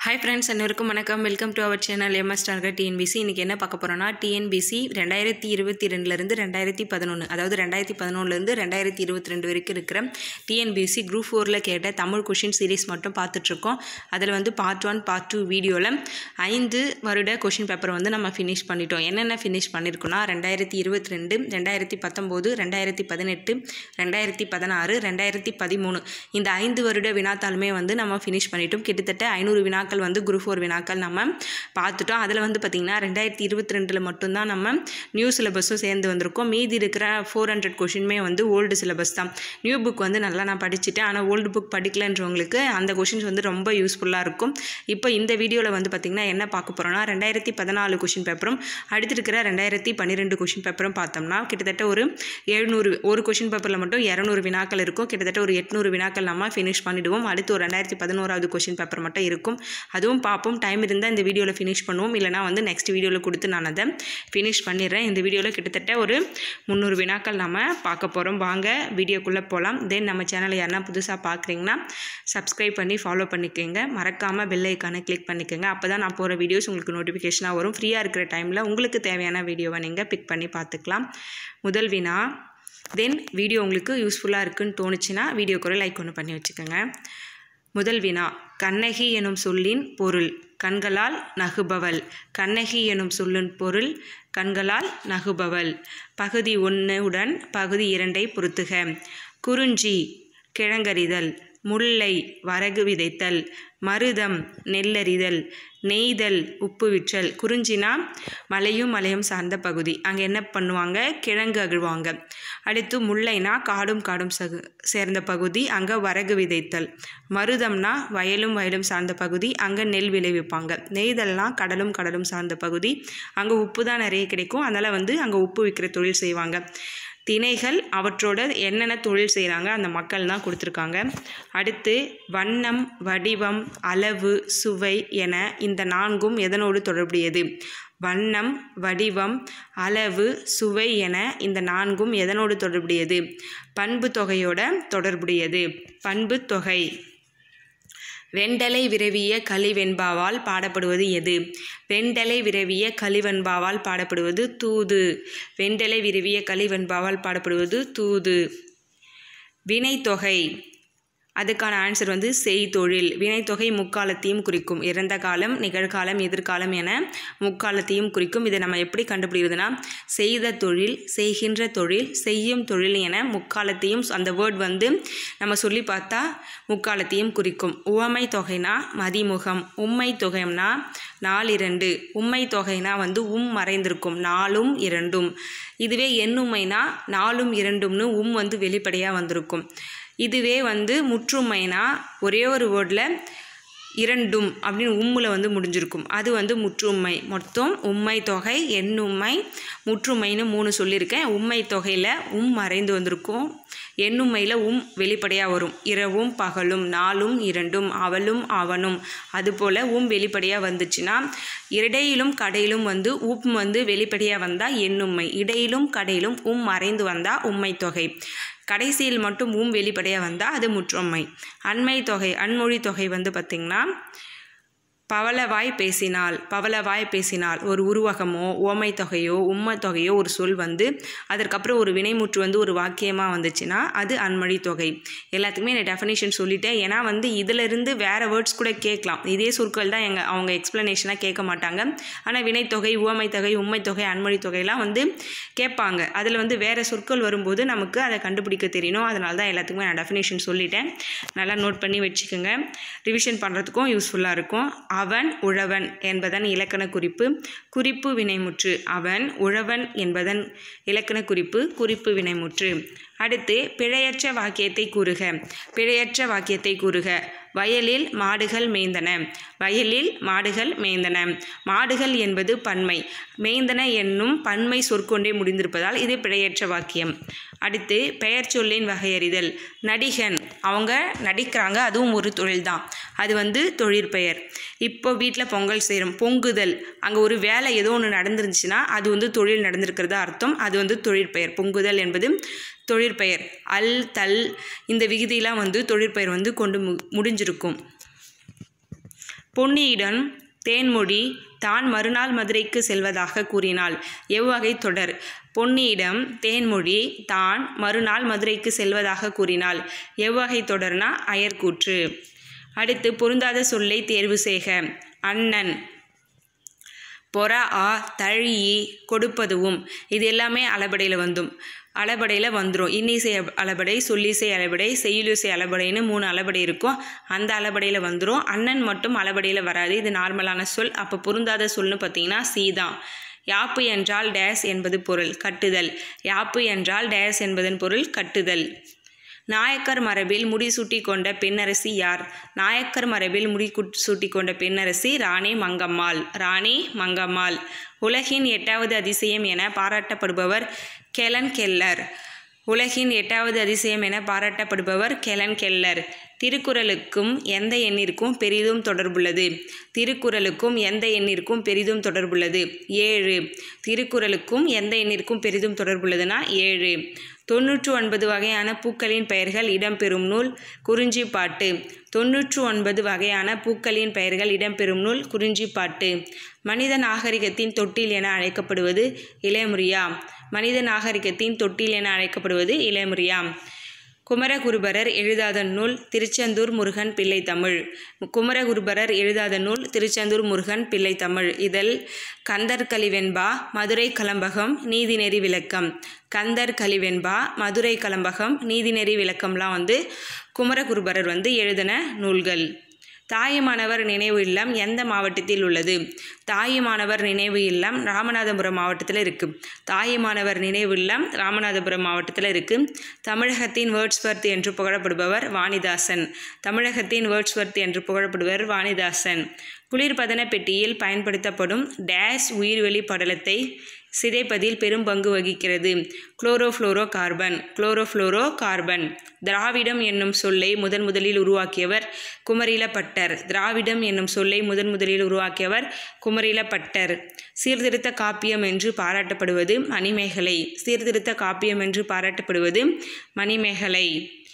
hi friends அனைவருக்கும் வணக்கம் welcome to our channel MS target TNPSC இன்றைக்கி என்ன பார்க்க போகிறோன்னா டிஎன்பிசி ரெண்டாயிரத்தி இருபத்தி ரெண்டுலேருந்து ரெண்டாயிரத்தி பதினொன்று அதாவது ரெண்டாயிரத்தி பதினொன்றுலேருந்து ரெண்டாயிரத்தி இருபத்தி ரெண்டு வரைக்கும் இருக்கிற டிஎன்பிசி குரூப் ஃபோரில் கேட்ட தமிழ் கொஷின் சீரிஸ் மட்டும் பார்த்துட்ருக்கோம் அதில் வந்து பார்ட் ஒன் பார்ட் டூ வீடியோவில் ஐந்து வருட கொஷின் பேப்பரை வந்து நம்ம ஃபினிஷ் பண்ணிட்டோம் என்னென்ன ஃபினிஷ் பண்ணியிருக்கோன்னா ரெண்டாயிரத்தி இருபத்தி ரெண்டு ரெண்டாயிரத்தி பத்தொம்போது ரெண்டாயிரத்தி பதினெட்டு ரெண்டாயிரத்தி பதினாறு ரெண்டாயிரத்தி பதிமூணு இந்த ஐந்து வருட வினாத்தாளுமே வந்து நம்ம ஃபினிஷ் பண்ணிட்டோம் கிட்டத்தட்ட ஐநூறு வினாக்கள் வந்து குரூப் ஃபோர் வினாக்கள் நம்ம பார்த்துட்டோம் அதில் வந்து பார்த்திங்கன்னா ரெண்டாயிரத்தி இருபத்தி ரெண்டில் மட்டும்தான் நம்ம நியூ சிலபஸும் சேர்ந்து வந்திருக்கோம் மீதி இருக்கிற ஃபோர் ஹண்ட்ரட் கொஷினுமே வந்து ஓல்டு சிலபஸ் தான் நியூ புக் வந்து நல்லா நான் படிச்சுட்டேன் ஆனால் ஓல்டு புக் படிக்கலன்றவங்களுக்கு அந்த கொஷின்ஸ் வந்து ரொம்ப யூஸ்ஃபுல்லாக இருக்கும் இப்போ இந்த வீடியோவில் வந்து பார்த்திங்கன்னா என்ன பார்க்க போகிறோம்னா ரெண்டாயிரத்தி பதினாலு கொஷின் பேப்பரும் அடுத்து இருக்கிற ரெண்டாயிரத்தி பன்னிரெண்டு கொஷின் பேப்பரும் பார்த்தோம்னா கிட்டத்தட்ட ஒரு எழுநூறு ஒரு கொஷின் பேப்பரில் மட்டும் இரநூறு வினாக்கள் இருக்கும் கிட்டத்தட்ட ஒரு எட்நூறு வினாக்கள் நம்ம ஃபினிஷ் பண்ணிவிடுவோம் அடுத்து ஒரு ரெண்டாயிரத்தி பதினோராவது கொஷின் பேப்பர் மட்டும் இருக்கும் அதுவும் பார்ப்போம் டைம் இருந்தால் இந்த வீடியோவில் ஃபினிஷ் பண்ணுவோம் இல்லைனா வந்து நெக்ஸ்ட் வீடியோவில் கொடுத்து நான் அதை ஃபினிஷ் பண்ணிடுறேன் இந்த வீடியோவில் கிட்டத்தட்ட ஒரு முந்நூறு வினாக்கள் நம்ம பார்க்க போகிறோம் வாங்க வீடியோக்குள்ளே போகலாம் தென் நம்ம சேனலை யாருன்னா புதுசாக பார்க்குறீங்கன்னா சப்ஸ்கிரைப் பண்ணி ஃபாலோ பண்ணிக்கோங்க மறக்காமல் பெல் ஐக்கானை கிளிக் பண்ணிக்கோங்க அப்போ தான் நான் போகிற வீடியோஸ் உங்களுக்கு நோட்டிஃபிகேஷனாக வரும் ஃப்ரீயாக இருக்கிற டைமில் உங்களுக்கு தேவையான வீடியோவை நீங்கள் பிக் பண்ணி பார்த்துக்கலாம் முதல் வினா தென் வீடியோ உங்களுக்கு யூஸ்ஃபுல்லாக இருக்குன்னு தோணுச்சுன்னா வீடியோக்கு ஒரு லைக் ஒன்று பண்ணி வச்சுக்கோங்க முதல் வினா கண்ணகி எனும் சொல்லின் பொருள் கண்களால் நகுபவள் கண்ணகி எனும் சொல்லின் பொருள் கண்களால் நகுபவள் பகுதி ஒன்று உடன் பகுதி இரண்டை பொருத்துக குறிஞ்சி கிழங்கறிதல் முல்லை வரகு விதைத்தல் மருதம் நெல்லறிதல் நெய்தல் உப்பு விற்றல் குறிஞ்சினா மலையும் மலையும் சார்ந்த பகுதி அங்கே என்ன பண்ணுவாங்க கிழங்கு அழுவாங்க அடுத்து முல்லைனா காடும் காடும் சகு சேர்ந்த பகுதி அங்கே வரகு விதைத்தல் மருதம்னா வயலும் வயலும் சார்ந்த பகுதி அங்கே நெல் விளைவிப்பாங்க நெய்தல்னா கடலும் கடலும் சார்ந்த பகுதி அங்கே உப்பு தான் நிறைய கிடைக்கும் அதனால் வந்து அங்கே உப்பு விற்கிற தொழில் செய்வாங்க திணைகள் அவற்றோட என்னென்ன தொழில் செய்கிறாங்க அந்த மக்கள் தான் கொடுத்துருக்காங்க அடுத்து வண்ணம் வடிவம் அளவு சுவை என இந்த நான்கும் எதனோடு தொடர்புடையது வண்ணம் வடிவம் அளவு சுவை என இந்த நான்கும் எதனோடு தொடர்புடையது பண்பு தொகையோட தொடர்புடையது பண்பு தொகை வெண்டலை விரவிய கலிவெண்பாவால் பாடப்படுவது எது வெண்டலை விரவிய கலிவெண்பாவால் பாடப்படுவது தூது வெண்டலை விரவிய கலிவெண்பாவால் பாடப்படுவது தூது வினைத்தொகை அதுக்கான ஆன்சர் வந்து செய்தொழில் வினைத்தொகை முக்காலத்தையும் குறிக்கும் இறந்த காலம் நிகழ்காலம் எதிர்காலம் என முக்காலத்தையும் குறிக்கும் இதை நம்ம எப்படி கண்டுபிடிக்கிறதுனா செய்த தொழில் செய்கின்ற தொழில் செய்யும் தொழில் என முக்காலத்தையும் அந்த வேர்ட் வந்து நம்ம சொல்லி பார்த்தா முக்காலத்தையும் குறிக்கும் உவமை தொகைனா மதிமுகம் உண்மை தொகைனா நாலிரண்டு உண்மை தொகைனா வந்து உம் மறைந்திருக்கும் நாலும் இரண்டும் இதுவே எண்ணுமைனா நாலும் இரண்டும்னு உம் வந்து வெளிப்படையாக வந்திருக்கும் இதுவே வந்து முற்றுமைனா ஒரே ஒரு வேர்டில் இரண்டும் அப்படின்னு உம்மில் வந்து முடிஞ்சிருக்கும் அது வந்து முற்றுமை மொத்தம் உண்மை தொகை எண்ணுமை முற்றுமைன்னு மூணு சொல்லியிருக்கேன் உண்மை தொகையில் உம் மறைந்து வந்திருக்கும் எண்ணுமையில் உம் வெளிப்படையாக வரும் இரவும் பகலும் நாளும் இரண்டும் அவளும் அவனும் அதுபோல் உம் வெளிப்படையாக வந்துச்சுன்னா இடையிலும் கடையிலும் வந்து உம் வந்து வெளிப்படையாக வந்தால் எண்ணுமை இடையிலும் கடையிலும் உம் மறைந்து வந்தால் உண்மை தொகை கடைசியில் மட்டும் ஊம் வெளிப்படையாக வந்தால் அது முற்றுமை அண்மை தொகை அன்மொழி தொகை வந்து பார்த்திங்கன்னா பவளவாய் பேசினால் பவளவாய் பேசினால் ஒரு உருவகமோ ஓமை தொகையோ உண்மை தொகையோ ஒரு சொல் வந்து அதற்கப்புறம் ஒரு வினைமுற்று வந்து ஒரு வாக்கியமாக வந்துச்சுன்னா அது அன்மொழி தொகை எல்லாத்துக்குமே நான் டெஃபினேஷன் சொல்லிட்டேன் ஏன்னா வந்து இதிலிருந்து வேறு வேர்ட்ஸ் கூட கேட்கலாம் இதே சொற்கள் தான் எங்கள் அவங்க எக்ஸ்ப்ளனேஷனாக கேட்க மாட்டாங்க ஆனால் வினைத்தொகை உவமை தொகை உண்மை தொகை அன்மொழி தொகையெல்லாம் வந்து கேட்பாங்க அதில் வந்து வேறு சொற்கள் வரும்போது நமக்கு அதை கண்டுபிடிக்க தெரியணும் அதனால தான் எல்லாத்துக்குமே நான் டெஃபினேஷன் சொல்லிட்டேன் நல்லா நோட் பண்ணி வச்சுக்கோங்க ரிவிஷன் பண்ணுறதுக்கும் யூஸ்ஃபுல்லாக இருக்கும் அவன் உழவன் என்பதன் இலக்கண குறிப்பு குறிப்பு வினைமுற்று அவன் உழவன் என்பதன் இலக்கண குறிப்பு குறிப்பு வினைமுற்று அடுத்து பிழையற்ற வாக்கியத்தை கூறுக பிழையற்ற வாக்கியத்தை கூறுக வயலில் மாடுகள் மேய்ந்தன வயலில் மாடுகள் மேய்ந்தன மாடுகள் என்பது பன்மை மேய்ந்தன என்னும் பன்மை சொற்கொண்டே முடிந்திருப்பதால் இது பிழையற்ற வாக்கியம் அடுத்து பெயர் சொல்லின் வகையறிதல் நடிகன் அவங்க நடிக்கிறாங்க அதுவும் ஒரு தொழில் தான் அது வந்து தொழிற்பெயர் இப்போ வீட்டில் பொங்கல் செய்கிறோம் பொங்குதல் அங்கே ஒரு வேலை ஏதோ ஒன்று நடந்துருந்துச்சுன்னா அது வந்து தொழில் நடந்திருக்கிறதா அர்த்தம் அது வந்து தொழிற்பெயர் பொங்குதல் என்பது தொழிற்பெயர் அல் தல் இந்த விகுதியெலாம் வந்து தொழிற்பெயர் வந்து கொண்டு மு முடிஞ்சிருக்கும் பொன்னியிடம் தேன்மொழி தான் மறுநாள் மதுரைக்கு செல்வதாக கூறினாள் எவ்வகை தொடர் பொன்னியிடம் தேன்மொழி தான் மறுநாள் மதுரைக்கு செல்வதாக கூறினாள் எவ்வகை தொடர்னா அயர்கூற்று அடுத்து பொருந்தாத சொல்லை தேர்வு செய்க அண்ணன் பொற ஆ தழியி கொடுப்பதுவும் இது எல்லாமே அளபடையில் வந்தும் அளபடையில் வந்துடும் இன்னிசை அளபடை சொல்லிசை அளபடை செய்யுளிசை அளபடைன்னு மூணு அளபடை இருக்கும் அந்த அளபடையில் வந்துடும் அண்ணன் மட்டும் அளபடையில் வராது இது நார்மலான சொல் அப்போ பொருந்தாத சொல்னு பார்த்தீங்கன்னா சீதான் யாப்பு என்றால் டேஸ் என்பது பொருள் கட்டுதல் யாப்பு என்றால் டேஸ் என்பதன் பொருள் கட்டுதல் நாயக்கர் மரபில் முடிசூட்டி கொண்ட பெண்ணரசி யார் நாயக்கர் மரபில் முடி சூட்டி கொண்ட பெண்ணரசி ராணி மங்கம்மாள் ராணி மங்கம்மாள் உலகின் எட்டாவது அதிசயம் என பாராட்டப்படுபவர் கெலன் கெல்லர் உலகின் எட்டாவது அதிசயம் என பாராட்டப்படுபவர் கெலன் கெல்லர் திருக்குறளுக்கும் எந்த எண்ணிற்கும் பெரிதும் தொடர்புள்ளது திருக்குறளுக்கும் எந்த எண்ணிற்கும் பெரிதும் தொடர்புள்ளது ஏழு திருக்குறளுக்கும் எந்த எண்ணிற்கும் பெரிதும் தொடர்புள்ளதுன்னா ஏழு தொன்னூற்று ஒன்பது வகையான பூக்களின் பெயர்கள் இடம்பெறும் நூல் குறிஞ்சிப்பாட்டு தொன்னூற்று ஒன்பது வகையான பூக்களின் பெயர்கள் இடம்பெறும் நூல் குறிஞ்சிப்பாட்டு மனித நாகரிகத்தின் தொட்டில் என அழைக்கப்படுவது இளையமுறியா மனித நாகரிகத்தின் தொட்டில் என அழைக்கப்படுவது இளையமுறியா குமரகுருபரர் எழுதாத நூல் திருச்செந்தூர் முருகன் பிள்ளை தமிழ் குமரகுருபரர் எழுதாத நூல் திருச்செந்தூர் முருகன் பிள்ளை தமிழ் இதில் கந்தர் கலிவெண்பா மதுரை கலம்பகம் நீதிநெறி விளக்கம் கந்தர் கலிவெண்பா மதுரை கலம்பகம் நீதிநெறி விளக்கம்லாம் வந்து குமரகுருபரர் வந்து எழுதின நூல்கள் தாயுமானவர் நினைவு இல்லம் எந்த மாவட்டத்தில் உள்ளது தாயுமானவர் நினைவு இல்லம் ராமநாதபுரம் மாவட்டத்தில் இருக்குது தாயுமானவர் நினைவு இல்லம் ராமநாதபுரம் மாவட்டத்தில் இருக்குது தமிழகத்தின் வேர்ட்ஸ்வர்த் என்று புகழப்படுபவர் வாணிதாசன் தமிழகத்தின் வேர்ட்ஸ்வர்த் என்று புகழப்படுபவர் வாணிதாசன் குளிர்பதன பெட்டியில் பயன்படுத்தப்படும் டேஷ் உயிர்வெளி படலத்தை சிதைப்பதில் பெரும் பங்கு வகிக்கிறது குளோரோஃப்ளோரோ கார்பன் குளோரோஃப்ளோரோ கார்பன் திராவிடம் என்னும் சொல்லை முதன் முதலில் உருவாக்கியவர் குமரிலப்பட்டர் திராவிடம் என்னும் சொல்லை முதன் முதலில் உருவாக்கியவர் குமரிலப்பட்டர் சீர்திருத்த காப்பியம் என்று பாராட்டப்படுவது மணிமேகலை சீர்திருத்த காப்பியம் என்று பாராட்டப்படுவது மணிமேகலை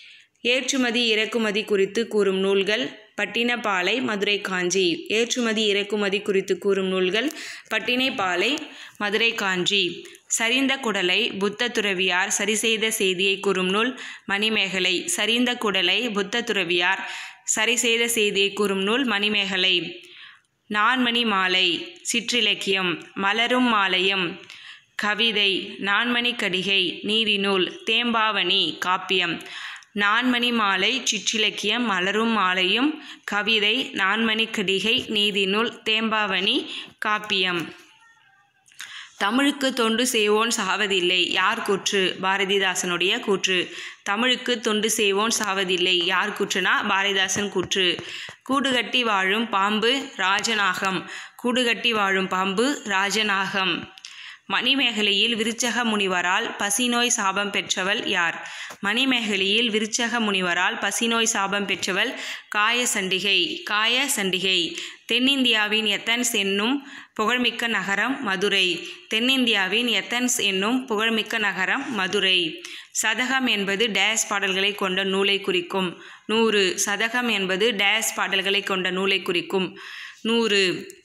ஏற்றுமதி இறக்குமதி குறித்து கூறும் நூல்கள் பட்டினப்பாலை மதுரை காஞ்சி ஏற்றுமதி இறக்குமதி குறித்து கூறும் நூல்கள் பட்டினைப்பாலை மதுரை காஞ்சி சரிந்த குடலை புத்த துறவியார் சரிசெய்த செய்தியை கூறும் நூல் மணிமேகலை சரிந்த குடலை புத்த துறவியார் சரிசெய்த செய்தியை கூறும் நூல் மணிமேகலை நான்மணி மாலை சிற்றிலக்கியம் மலரும் மாலையம் கவிதை நான்மணி கடிகை நீதிநூல் தேம்பாவணி காப்பியம் நான்மணி மாலை சிற்றிலக்கியம் மலரும் மாலையும் கவிதை நான்மணி கடிகை நீதிநூல் தேம்பாவணி காப்பியம் தமிழுக்கு தொண்டு செய்வோன் சாவதில்லை யார் கூற்று பாரதிதாசனுடைய கூற்று தமிழுக்கு தொண்டு செய்வோன் சாவதில்லை யார் கூற்றுனா பாரதிதாசன் கூற்று கூடுகட்டி வாழும் பாம்பு ராஜநாகம் கூடுகட்டி வாழும் பாம்பு ராஜநாகம் மணிமேகலையில் விருச்சக முனிவரால் பசிநோய் சாபம் பெற்றவள் யார் மணிமேகலையில் விருச்சக முனிவரால் பசிநோய் சாபம் பெற்றவள் காய சண்டிகை காய சண்டிகை தென்னிந்தியாவின் எத்தன்ஸ் என்னும் புகழ்மிக்க நகரம் மதுரை தென்னிந்தியாவின் எத்தன்ஸ் என்னும் புகழ்மிக்க நகரம் மதுரை சதகம் என்பது டேஸ் பாடல்களை கொண்ட நூலை குறிக்கும் நூறு சதகம் என்பது டேஸ் பாடல்களை கொண்ட நூலை குறிக்கும் நூறு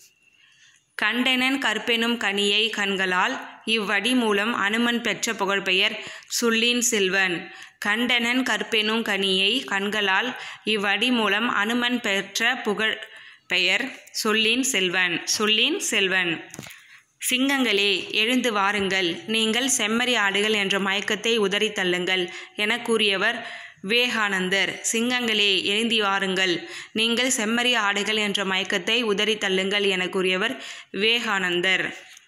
கண்டனன் கற்பெனும் கனியை கண்களால் இவ்வடி மூலம் அனுமன் பெற்ற புகழ்பெயர் சொல்லின் செல்வன் கண்டனன் கற்பெனும் கனியை கண்களால் இவ்வடி மூலம் அனுமன் பெற்ற புகழ் பெயர் சொல்லின் செல்வன் சொல்லின் செல்வன் சிங்கங்களே எழுந்து வாருங்கள் நீங்கள் செம்மறி ஆடுகள் என்ற மயக்கத்தை உதறி தள்ளுங்கள் என கூறியவர் விவேகானந்தர் சிங்கங்களே எழுந்தி வாருங்கள் நீங்கள் செம்மறி ஆடுகள் என்ற மயக்கத்தை உதறி தள்ளுங்கள் என கூறியவர் விவேகானந்தர்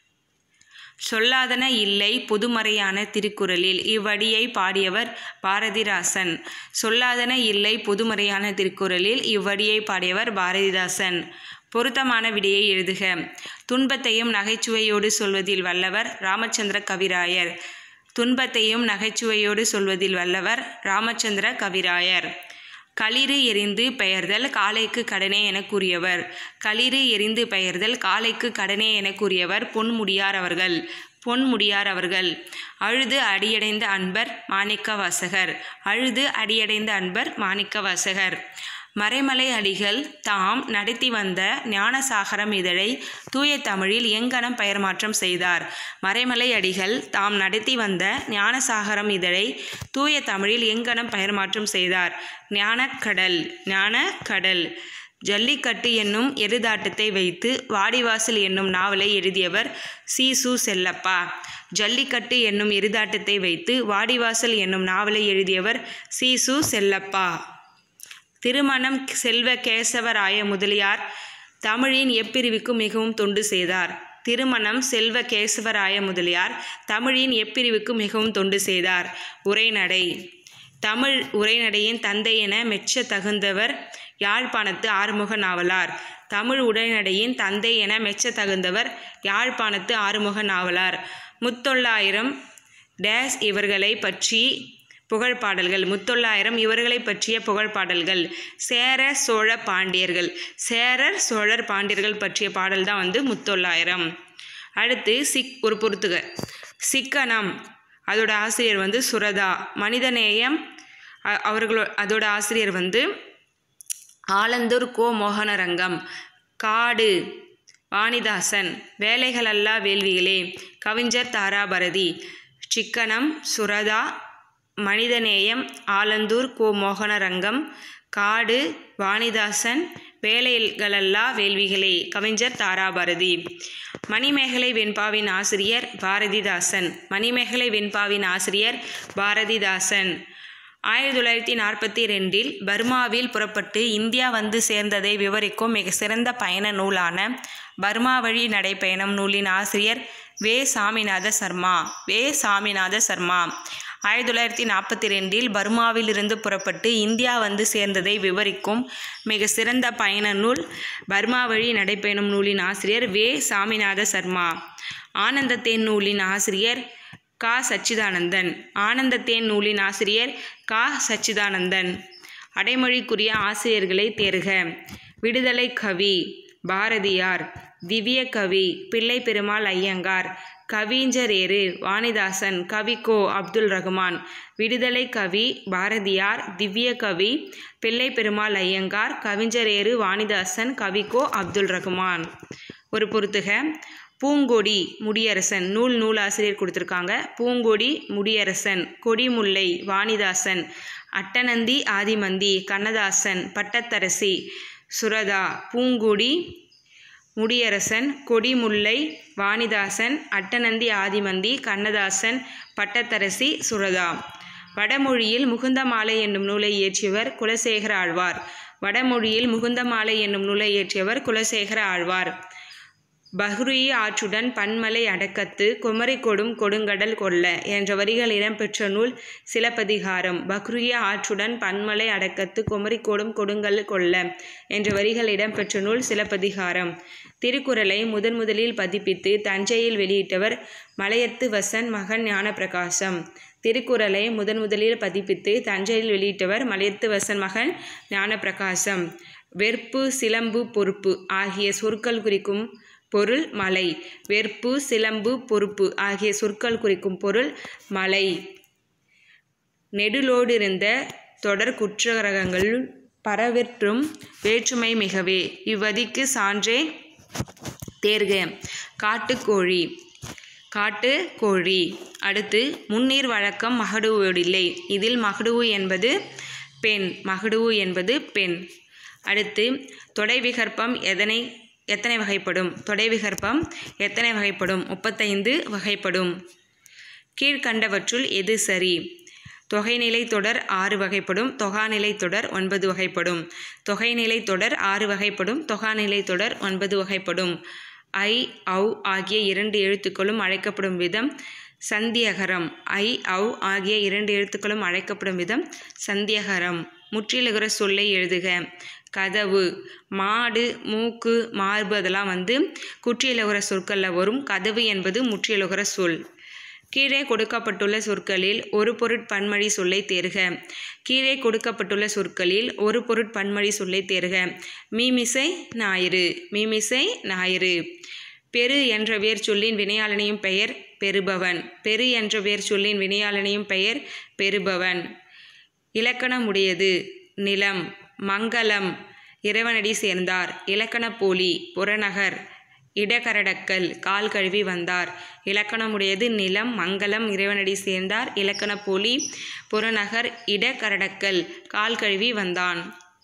சொல்லாதன இல்லை பொதுமறையான திருக்குறளில் இவ்வடியை பாடியவர் பாரதிதாசன் சொல்லாதன இல்லை பொதுமறையான திருக்குறளில் இவ்வடியை பாடியவர் பாரதிதாசன் பொருத்தமான விடையை எழுதுக துன்பத்தையும் நகைச்சுவையோடு சொல்வதில் வல்லவர் ராமச்சந்திர கவிராயர் துன்பத்தையும் நகைச்சுவையோடு சொல்வதில் வல்லவர் ராமச்சந்திர கவிராயர் களிறு எரிந்து பெயர்தல் காலைக்கு கடனே என கூறியவர் களிறு எரிந்து பெயர்தல் காலைக்கு கடனே என கூறியவர் பொன்முடியார் அவர்கள் பொன்முடியார் அவர்கள் அழுது அடியடைந்த அன்பர் மாணிக்க வாசகர் அழுது அடியடைந்த அன்பர் மாணிக்க வாசகர் மறைமலை அடிகள் தாம் நடத்தி வந்த ஞானசாகரம் இதழை தூய தமிழில் எங்கனம் பெயர் மாற்றம் செய்தார் மறைமலை அடிகள் தாம் நடத்தி வந்த ஞானசாகரம் இதழை தூய தமிழில் எங்கனம் பெயர் மாற்றம் செய்தார் ஞானக்கடல் ஞானக்கடல் ஜல்லிக்கட்டு என்னும் எருதாட்டத்தை வைத்து வாடிவாசல் என்னும் நாவலை எழுதியவர் சி சு செல்லப்பா ஜல்லிக்கட்டு என்னும் எருதாட்டத்தை வைத்து வாடிவாசல் என்னும் நாவலை எழுதியவர் சி சு செல்லப்பா திருமணம் செல்வ கேசவராய முதலியார் தமிழின் எப்பிரிவுக்கு மிகவும் தொண்டு செய்தார் திருமணம் செல்வ கேசவராய முதலியார் தமிழின் எப்பிரிவுக்கு மிகவும் தொண்டு செய்தார் உரைநடை தமிழ் உரைநடையின் தந்தை என மெச்ச தகுந்தவர் யாழ்ப்பாணத்து ஆறுமுக நாவலார் தமிழ் உரைநடையின் தந்தை என மெச்ச தகுந்தவர் யாழ்ப்பாணத்து ஆறுமுக நாவலார் முத்தொள்ளாயிரம் டேஸ் இவர்களை பற்றி புகழ்பாடல்கள் முத்தொள்ளாயிரம் இவர்களை பற்றிய புகழ்பாடல்கள் சேர சோழ பாண்டியர்கள் சேரர் சோழர் பாண்டியர்கள் பற்றிய பாடல் தான் வந்து முத்தொள்ளாயிரம் அடுத்து சிக் ஒரு பொறுத்துக சிக்கனம் அதோட ஆசிரியர் வந்து சுரதா மனிதநேயம் அ- அவர்களோ அதோட ஆசிரியர் வந்து ஆலந்தூர் கோ மோகனரங்கம் காடு வாணிதாசன் வேலைகளல்லா வேள்விகளே கவிஞர் தாராபரதி சிக்கனம் சுரதா மனிதநேயம் ஆலந்தூர் கோ மோகனரங்கம் காடு வாணிதாசன் வேலைகளல்லா வேள்விகளே கவிஞர் தாராபாரதி மணிமேகலை வெண்பாவின் ஆசிரியர் பாரதிதாசன் மணிமேகலை வெண்பாவின் ஆசிரியர் பாரதிதாசன் ஆயிரத்தி தொள்ளாயிரத்தி நாற்பத்தி ரெண்டில் பர்மாவில் புறப்பட்டு இந்தியா வந்து சேர்ந்ததை விவரிக்கும் மிக சிறந்த பயண நூலான பர்மா வழி நடைப்பயணம் நூலின் ஆசிரியர் வே சாமிநாத சர்மா வே சாமிநாத சர்மா ஆயிரத்தி தொள்ளாயிரத்தி நாற்பத்தி ரெண்டில் பர்மாவிலிருந்து புறப்பட்டு இந்தியா வந்து சேர்ந்ததை விவரிக்கும் மிக சிறந்த பயண நூல் பர்மா வழி நடைப்பயணம் நூலின் ஆசிரியர் வே சாமிநாத சர்மா ஆனந்தத்தேன் நூலின் ஆசிரியர் கா சச்சிதானந்தன் ஆனந்தத்தேன் நூலின் ஆசிரியர் கா சச்சிதானந்தன் அடைமொழிக்குரிய ஆசிரியர்களை தேர்க விடுதலை கவி பாரதியார் திவ்ய கவி பிள்ளை பெருமாள் ஐயங்கார் கவிஞரேறு வாணிதாசன் கவிக்கோ அப்துல் ரகுமான் விடுதலை கவி பாரதியார் திவ்ய கவி பிள்ளை பெருமாள் ஐயங்கார் கவிஞரேறு வாணிதாசன் கவிக்கோ அப்துல் ரகுமான் ஒரு பொறுத்துக பூங்கொடி முடியரசன் நூல் நூலாசிரியர் கொடுத்துருக்காங்க பூங்கொடி முடியரசன் கொடிமுல்லை வாணிதாசன் அட்டநந்தி ஆதிமந்தி கண்ணதாசன் பட்டத்தரசி சுரதா பூங்கொடி முடியரசன் கொடிமுல்லை வாணிதாசன் அட்டநந்தி ஆதிமந்தி கண்ணதாசன் பட்டத்தரசி சுரதா வடமொழியில் முகுந்தமாலை என்னும் நூலை இயற்றியவர் குலசேகர ஆழ்வார் வடமொழியில் முகுந்தமாலை என்னும் நூலை இயற்றியவர் குலசேகர ஆழ்வார் பஹ்ருயி ஆற்றுடன் பன்மலை அடக்கத்து குமரி கொடும் கொடுங்கடல் கொல்ல என்ற வரிகள் இடம்பெற்ற நூல் சிலப்பதிகாரம் பஹ்ருய ஆற்றுடன் பன்மலை அடக்கத்து குமரி கொடும் கொடுங்கல் கொல்ல என்ற வரிகள் இடம்பெற்ற நூல் சிலப்பதிகாரம் திருக்குறளை முதன் முதலில் பதிப்பித்து தஞ்சையில் வெளியிட்டவர் மலையத்து வசன் மகன் ஞானப்பிரகாசம் திருக்குறளை முதன் முதலில் பதிப்பித்து தஞ்சையில் வெளியிட்டவர் மலையத்து வசன் மகன் ஞானப்பிரகாசம் வெற்பு சிலம்பு பொறுப்பு ஆகிய சொற்கள் குறிக்கும் பொருள் மலை வெற்பு சிலம்பு பொறுப்பு ஆகிய சொற்கள் குறிக்கும் பொருள் மலை நெடுலோடிருந்த தொடர் குற்றரகங்கள் பரவற்றும் வேற்றுமை மிகவே இவ்வதிக்கு சான்றே தேர்க காட்டுக்கோழி காட்டு கோழி அடுத்து முன்னீர் வழக்கம் மகடுவோடில்லை இதில் மகடுவு என்பது பெண் மகடுவு என்பது பெண் அடுத்து தொடை விகற்பம் எதனை எத்தனை வகைப்படும் தொடை விகற்பம் எத்தனை வகைப்படும் முப்பத்தைந்து வகைப்படும் கீழ்கண்டவற்றுள் எது சரி தொகைநிலை தொடர் ஆறு வகைப்படும் தொகாநிலை தொடர் ஒன்பது வகைப்படும் தொகைநிலை தொடர் ஆறு வகைப்படும் தொகாநிலை தொடர் ஒன்பது வகைப்படும் ஐ ஔ ஆகிய இரண்டு எழுத்துக்களும் அழைக்கப்படும் விதம் சந்தியகரம் ஐ ஔ ஆகிய இரண்டு எழுத்துக்களும் அழைக்கப்படும் விதம் சந்தியகரம் முற்றிலுகிற சொல்லை எழுதுக கதவு மாடு மூக்கு மார்பு அதெல்லாம் வந்து குற்றியலுகிற சொற்களில் வரும் கதவு என்பது முற்றியலுகிற சொல் கீழே கொடுக்கப்பட்டுள்ள சொற்களில் ஒரு பொருட்பன்மொழி சொல்லை தேர்க கீழே கொடுக்கப்பட்டுள்ள சொற்களில் ஒரு பொருட்பன்மொழி சொல்லை தேர்க மீமிசை ஞாயிறு மீமிசை ஞாயிறு பெரு என்ற வேர் சொல்லின் வினையாளனையும் பெயர் பெறுபவன் பெரு என்ற வேர் சொல்லின் வினையாளனையும் பெயர் பெறுபவன் இலக்கணமுடையது நிலம் மங்களம் இறைவனடி சேர்ந்தார் இலக்கணப் போலி புறநகர் இடகரடக்கல் கால் கழுவி வந்தார் இலக்கணமுடையது நிலம் மங்களம் இறைவனடி சேர்ந்தார் இலக்கணப் போலி புறநகர் இடகரடக்கல் கால் கழுவி வந்தான்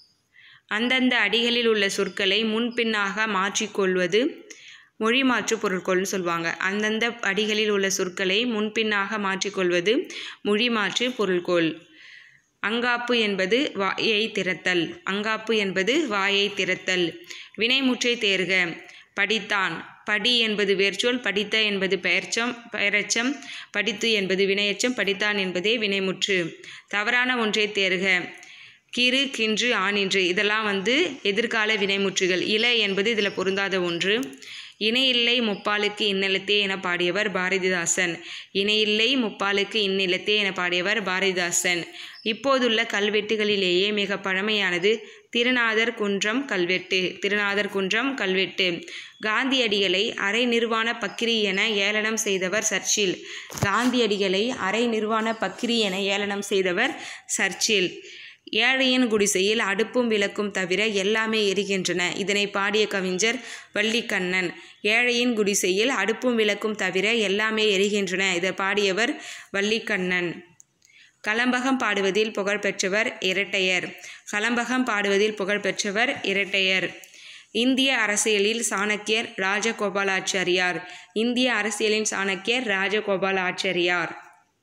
அந்தந்த அடிகளில் உள்ள சொற்களை முன்பின்னாக மாற்றிக்கொள்வது மொழி மாற்று பொருட்கோள்னு சொல்லுவாங்க அந்தந்த அடிகளில் உள்ள சொற்களை முன்பின்னாக மாற்றிக்கொள்வது மொழி மாற்று பொருட்கோள் அங்காப்பு என்பது வாயை திறத்தல் அங்காப்பு என்பது வாயை திறத்தல் வினைமுற்றை தேர்க படித்தான் படி என்பது வேர்ச்சொல் படித்த என்பது பெயர்ச்சம் பெயரச்சம் படித்து என்பது வினையச்சம் படித்தான் என்பதே வினைமுற்று தவறான ஒன்றை தேர்க கிறு கின்று ஆனின்று இதெல்லாம் வந்து எதிர்கால வினைமுற்றுகள் இல என்பது இதில் பொருந்தாத ஒன்று இணையில்லை முப்பாலுக்கு இந்நிலத்தே என பாடியவர் பாரதிதாசன் இணையில்லை முப்பாலுக்கு இந்நிலத்தே என பாடியவர் பாரதிதாசன் இப்போதுள்ள கல்வெட்டுகளிலேயே மிக பழமையானது திருநாதர் குன்றம் கல்வெட்டு திருநாதர் குன்றம் கல்வெட்டு காந்தியடிகளை அரை நிர்வாண பக்கிரி என ஏளனம் செய்தவர் சர்ச்சில் காந்தியடிகளை அரை நிர்வாண பக்கிரி என ஏளனம் செய்தவர் சர்ச்சில் ஏழையின் குடிசையில் அடுப்பும் விளக்கும் தவிர எல்லாமே எரிகின்றன இதனை பாடிய கவிஞர் வள்ளிக்கண்ணன் ஏழையின் குடிசையில் அடுப்பும் விளக்கும் தவிர எல்லாமே எரிகின்றன இதை பாடியவர் வள்ளிக்கண்ணன் கலம்பகம் பாடுவதில் புகழ்பெற்றவர் இரட்டையர் கலம்பகம் பாடுவதில் புகழ்பெற்றவர் இரட்டையர் இந்திய அரசியலில் சாணக்கியர் ராஜகோபாலாச்சாரியார் இந்திய அரசியலின் சாணக்கியர் ராஜகோபாலாச்சாரியார்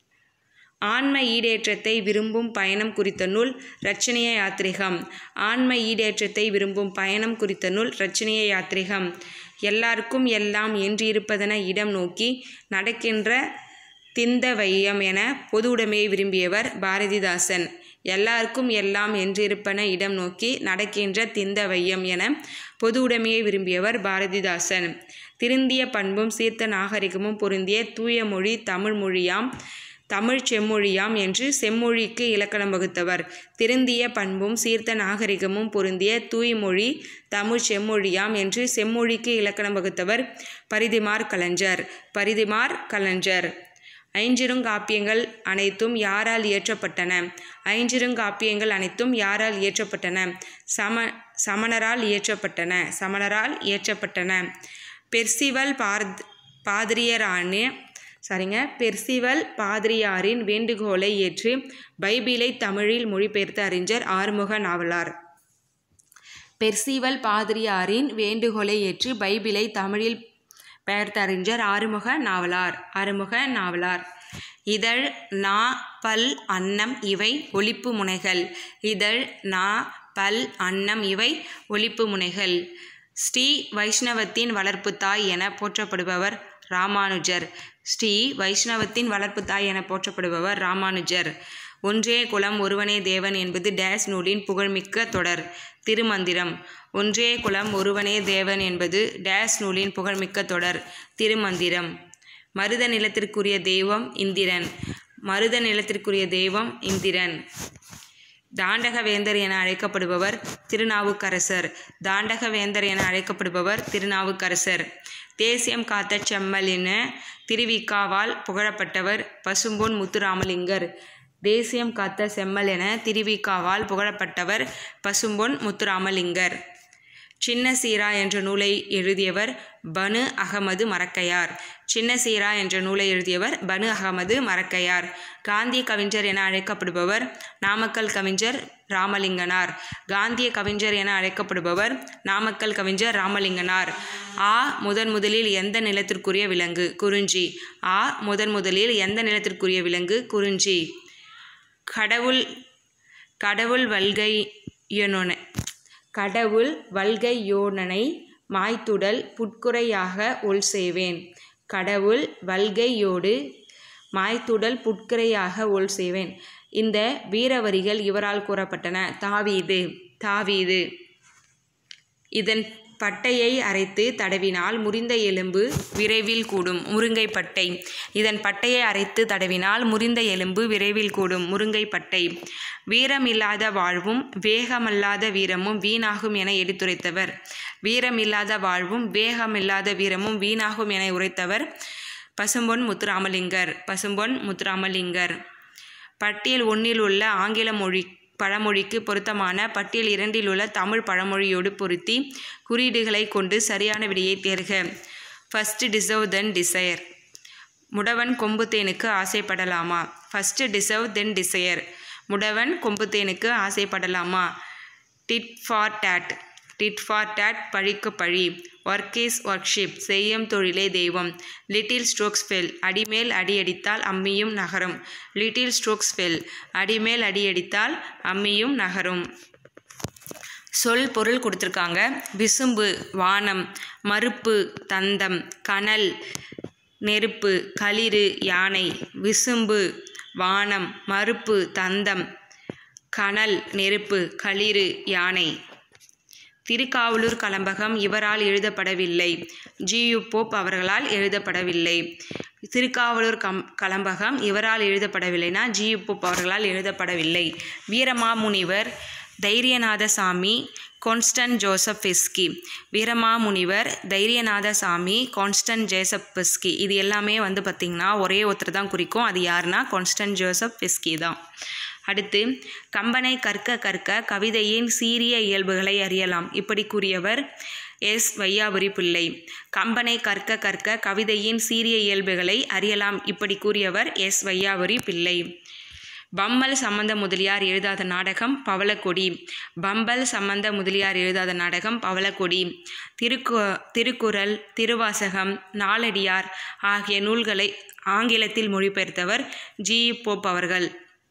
ஆன்ம ஈடேற்றத்தை விரும்பும் பயணம் குறித்த நூல் ரச்சனைய யாத்திரிகம் ஆன்ம ஈடேற்றத்தை விரும்பும் பயணம் குறித்த நூல் ரச்சனைய யாத்திரிகம் எல்லாருக்கும் எல்லாம் என்றிருப்பதென இடம் நோக்கி நடக்கின்ற திந்த வையம் என பொது உடைமையை விரும்பியவர் பாரதிதாசன் எல்லாருக்கும் எல்லாம் என்றிருப்பன இடம் நோக்கி நடக்கின்ற திந்த வையம் என பொது உடைமையை விரும்பியவர் பாரதிதாசன் திருந்திய பண்பும் சீர்த்த நாகரிகமும் பொருந்திய தூய மொழி தமிழ் மொழியாம் தமிழ் செம்மொழியாம் என்று செம்மொழிக்கு இலக்கணம் வகுத்தவர் திருந்திய பண்பும் சீர்த்த நாகரிகமும் பொருந்திய தூய்மொழி தமிழ் செம்மொழியாம் என்று செம்மொழிக்கு இலக்கணம் வகுத்தவர் பரிதிமார் கலைஞர் பரிதிமார் கலைஞர் ஐஞ்சிறுங்காப்பியங்கள் அனைத்தும் யாரால் இயற்றப்பட்டன ஐஞ்சிறுங்காப்பியங்கள் அனைத்தும் யாரால் இயற்றப்பட்டன சம சமணரால் இயற்றப்பட்டன சமணரால் இயற்றப்பட்டன பெர்சிவல் பார்த் பாதிரியரான சரிங்க பெர்சிவல் பாதிரியாரின் வேண்டுகோளை ஏற்று பைபிளை தமிழில் மொழிபெயர்த்த அறிஞர் ஆறுமுக நாவலார் பெர்சிவல் பாதிரியாரின் வேண்டுகோளை ஏற்று பைபிளை தமிழில் பெயர்த்த அறிஞர் ஆறுமுக நாவலார் ஆறுமுக நாவலார் இதழ் நா பல் அன்னம் இவை ஒலிப்பு முனைகள் இதழ் நா பல் அன்னம் இவை ஒலிப்பு முனைகள் ஸ்ரீ வைஷ்ணவத்தின் வளர்ப்பு தாய் என போற்றப்படுபவர் ராமானுஜர் ஸ்ரீ வைஷ்ணவத்தின் வளர்ப்பு தாய் என போற்றப்படுபவர் ராமானுஜர் ஒன்றே குலம் ஒருவனே தேவன் என்பது டேஸ் நூலின் புகழ்மிக்க தொடர் திருமந்திரம் ஒன்றே குலம் ஒருவனே தேவன் என்பது டேஸ் நூலின் புகழ்மிக்க தொடர் திருமந்திரம் மருத நிலத்திற்குரிய தெய்வம் இந்திரன் மருத நிலத்திற்குரிய தெய்வம் இந்திரன் தாண்டகவேந்தர் என அழைக்கப்படுபவர் திருநாவுக்கரசர் தாண்டகவேந்தர் என அழைக்கப்படுபவர் திருநாவுக்கரசர் தேசியம் காத்த செம்மல் என திருவிக்காவால் புகழப்பட்டவர் பசும்பொன் முத்துராமலிங்கர் தேசியம் காத்த செம்மல் என திருவிக்காவால் புகழப்பட்டவர் பசும்பொன் முத்துராமலிங்கர் சின்ன சீரா என்ற நூலை எழுதியவர் பனு அகமது மரக்கையார் சின்ன சீரா என்ற நூலை எழுதியவர் பனு அகமது மரக்கையார் காந்திய கவிஞர் என அழைக்கப்படுபவர் நாமக்கல் கவிஞர் ராமலிங்கனார் காந்திய கவிஞர் என அழைக்கப்படுபவர் நாமக்கல் கவிஞர் ராமலிங்கனார் ஆ முதன் முதலில் எந்த நிலத்திற்குரிய விலங்கு குறிஞ்சி ஆ முதன் முதலில் எந்த நிலத்திற்குரிய விலங்கு குறிஞ்சி கடவுள் கடவுள் வல்கையனொன கடவுள் வல்கையோனனை மாய்த்துடல் புட்குறையாக உள் செய்வேன் கடவுள் வல்கையோடு மாய்த்துடல் புட்குறையாக உள் செய்வேன் இந்த வீரவரிகள் இவரால் கூறப்பட்டன தாவீது தாவீது இதன் பட்டையை அரைத்து தடவினால் முறிந்த எலும்பு விரைவில் கூடும் முருங்கை பட்டை இதன் பட்டையை அரைத்து தடவினால் முறிந்த எலும்பு விரைவில் கூடும் முருங்கை பட்டை வீரமில்லாத வாழ்வும் வேகமல்லாத வீரமும் வீணாகும் என எடுத்துரைத்தவர் வீரமில்லாத வாழ்வும் வேகமில்லாத வீரமும் வீணாகும் என உரைத்தவர் பசும்பொன் முத்துராமலிங்கர் பசும்பொன் முத்துராமலிங்கர் பட்டியல் ஒன்றில் உள்ள ஆங்கில மொழி பழமொழிக்கு பொருத்தமான பட்டியல் இரண்டில் உள்ள தமிழ் பழமொழியோடு பொருத்தி குறியீடுகளை கொண்டு சரியான விடையை தேர்க ஃபஸ்ட்டு டிசர்வ் தென் டிசையர் முடவன் கொம்புத்தேனுக்கு ஆசைப்படலாமா ஃபஸ்ட்டு டிசர்வ் தென் டிசையர் முடவன் கொம்புத்தேனுக்கு ஆசைப்படலாமா tit for tat tit for tat பழிக்கு பழி ஒர்க் இஸ் ஒர்க்ஷிப் செய்யும் தொழிலே தெய்வம் லிட்டில் ஸ்ட்ரோக்ஸ் ஃபெல் அடிமேல் அடியடித்தால் அம்மியும் நகரும் லிட்டில் ஸ்ட்ரோக்ஸ் ஃபெல் அடிமேல் அடியடித்தால் அம்மியும் நகரும் சொல் பொருள் கொடுத்துருக்காங்க விசும்பு வானம் மறுப்பு தந்தம் கனல் நெருப்பு களிறு யானை விசும்பு வானம் மறுப்பு தந்தம் கனல் நெருப்பு களிறு யானை திருக்காவலூர் கலம்பகம் இவரால் எழுதப்படவில்லை ஜியு போப் அவர்களால் எழுதப்படவில்லை திருக்காவலூர் கம் கலம்பகம் இவரால் எழுதப்படவில்லைனா ஜியு போப் அவர்களால் எழுதப்படவில்லை Veeramamunivar Dhairiyanathaswami Constantine Joseph Beschi Veeramamunivar Dhairiyanathaswami Constantine Joseph Beschi இது எல்லாமே வந்து பார்த்திங்கன்னா ஒரே ஒருத்தர் தான் குறிக்கும் அது யாருன்னா கான்ஸ்டன் ஜோசப் பிஸ்கி தான் அடுத்து கம்பனை கற்க கற்க கவிதையின் சீரிய இயல்புகளை அறியலாம் இப்படி கூறியவர் எஸ் வையாபுரி பிள்ளை கம்பனை கற்க கற்க கவிதையின் சீரிய இயல்புகளை அறியலாம் இப்படி கூறியவர் எஸ் வையாபுரி பிள்ளை பம்மல் சம்பந்த முதலியார் எழுதாத நாடகம் பவளக்கொடி பம்பல் சம்பந்த முதலியார் எழுதாத நாடகம் பவளக்கொடி திருக்கு திருக்குறள் திருவாசகம் நாலடியார் ஆகிய நூல்களை ஆங்கிலத்தில் மொழிபெயர்த்தவர் ஜி போப் அவர்கள்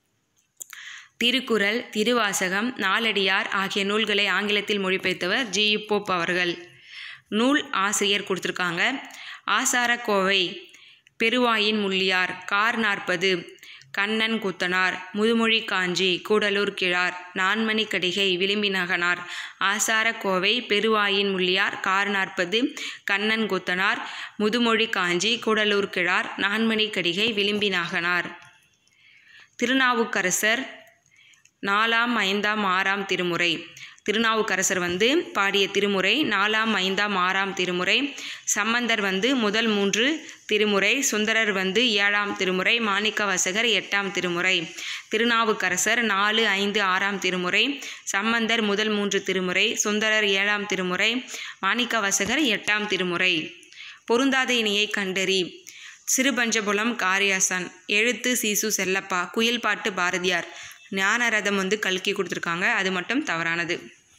திருக்குறள் திருவாசகம் நாலடியார் ஆகிய நூல்களை ஆங்கிலத்தில் மொழிபெயர்த்தவர் ஜி போப் அவர்கள் நூல் ஆசிரியர் கொடுத்துருக்காங்க ஆசாரக்கோவை பெருவாயின் முள்ளியார் கார் நாற்பது கண்ணன் குத்தனார் முதுமொழி காஞ்சி கூடலூர் கிழார் நான்மணி கடிகை விளிம்பி நகனார் ஆசாரக்கோவை பெருவாயின் முள்ளியார் கார் நாற்பது கண்ணன் குத்தனார் முதுமொழி காஞ்சி கூடலூர் கிழார் நான்மணி கடிகை விளிம்பி நாகனார் திருநாவுக்கரசர் நாலாம் ஐந்தாம் ஆறாம் திருமுறை திருநாவுக்கரசர் வந்து பாடிய திருமுறை நாலாம் ஐந்தாம் ஆறாம் திருமுறை சம்பந்தர் வந்து முதல் மூன்று திருமுறை சுந்தரர் வந்து ஏழாம் திருமுறை மாணிக்க வாசகர் எட்டாம் திருமுறை திருநாவுக்கரசர் நாலு ஐந்து ஆறாம் திருமுறை சம்பந்தர் முதல் மூன்று திருமுறை சுந்தரர் ஏழாம் திருமுறை மாணிக்க வாசகர் எட்டாம் திருமுறை பொருந்தாத இணையை கண்டறி சிறுபஞ்சபுலம் காரியாசன் எழுத்து சீசு செல்லப்பா குயில் பாட்டு பாரதியார் ஞானரதம் வந்து கல்கி கொடுத்துருக்காங்க அது மட்டும் தவறானது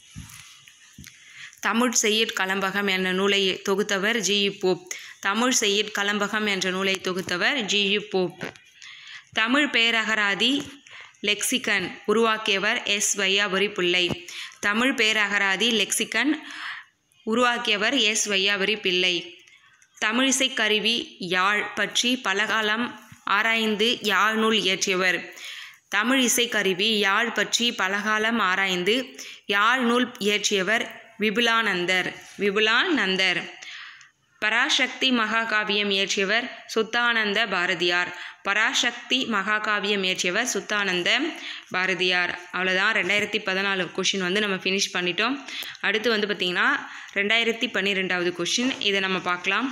தமிழ் செய்யற் கலம்பகம் என்ற நூலை தொகுத்தவர் ஜி யு போப் தமிழ் செய்யற் கலம்பகம் என்ற நூலை தொகுத்தவர் ஜி யு போப் தமிழ் பேரகராதி லெக்சிகன் உருவாக்கியவர் எஸ் வையாபுரி பிள்ளை தமிழ் பேரகராதி லெக்சிகன் உருவாக்கியவர் எஸ் வையாபுரி பிள்ளை தமிழிசை கருவி யாழ் பற்றி பலகாலம் ஆராய்ந்து யாழ் நூல் இயற்றியவர் தமிழ் இசைக்கருவி யாழ் பற்றி பலகாலம் ஆராய்ந்து யாழ் நூல் இயற்றியவர் விபுலானந்தர் விபுலானந்தர் பராசக்தி மகாகாவியம் இயற்றியவர் சுத்தானந்த பாரதியார் பராசக்தி மகாகாவியம் இயற்றியவர் சுத்தானந்த பாரதியார் அவ்வளோதான் ரெண்டாயிரத்தி பதினாலு கொஷின் வந்து நம்ம ஃபினிஷ் பண்ணிட்டோம் அடுத்து வந்து பார்த்திங்கன்னா ரெண்டாயிரத்தி பன்னிரெண்டாவது கொஷின் இதை நம்ம பார்க்கலாம்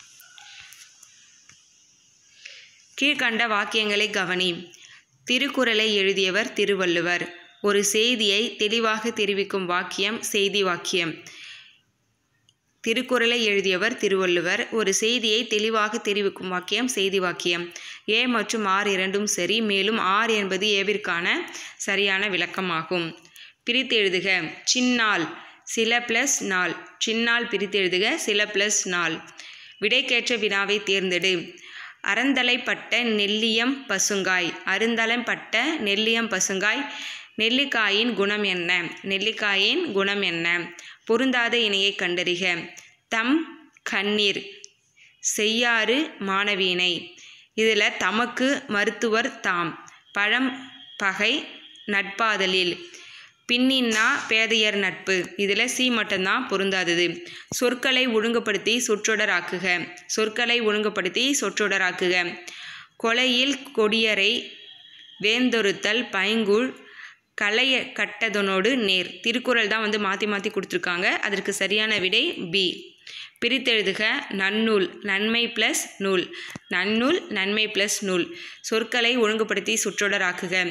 கீழ்கண்ட வாக்கியங்களை கவனி திருக்குறளை எழுதியவர் திருவள்ளுவர் ஒரு செய்தியை தெளிவாக தெரிவிக்கும் வாக்கியம் செய்தி வாக்கியம் திருக்குறளை எழுதியவர் திருவள்ளுவர் ஒரு செய்தியை தெளிவாக தெரிவிக்கும் வாக்கியம் செய்தி வாக்கியம் ஏ மற்றும் ஆர் இரண்டும் சரி மேலும் ஆர் என்பது ஏவிற்கான சரியான விளக்கமாகும் பிரித்து எழுதுக சின்னாள் சில ப்ளஸ் நாள் சின்னால் பிரித்து எழுதுக சில ப்ளஸ் நாள் விடைக்கேற்ற வினாவை தேர்ந்தெடு அறந்தலைப்பட்ட நெல்லியம் பசுங்காய் அருந்தலைப்பட்ட நெல்லியம் பசுங்காய் நெல்லிக்காயின் குணம் என்ன நெல்லிக்காயின் குணம் என்ன பொருந்தாத இணையை கண்டறிக தம் கண்ணீர் செய்யாறு மாணவீனை இதில் தமக்கு மருத்துவர் தாம் பழம் பகை நட்பாதலில் பின்னின்னா பேதையர் நட்பு இதில் சி மட்டும்தான் பொருந்தாதது சொற்களை ஒழுங்குபடுத்தி சொற்றொடராக்குக சொற்களை ஒழுங்குபடுத்தி சொற்றொடராக்குக கொலையில் கொடியரை வேந்தொருத்தல் பைங்குள் களைய கட்டதனோடு நேர் திருக்குறள் தான் வந்து மாற்றி மாற்றி கொடுத்துருக்காங்க அதற்கு சரியான விடை பி பிரித்தெழுதுக நன்னூல் நன்மை ப்ளஸ் நூல் நன்னூல் நன்மை ப்ளஸ் நூல் சொற்களை ஒழுங்குபடுத்தி சொற்றொடராக்குக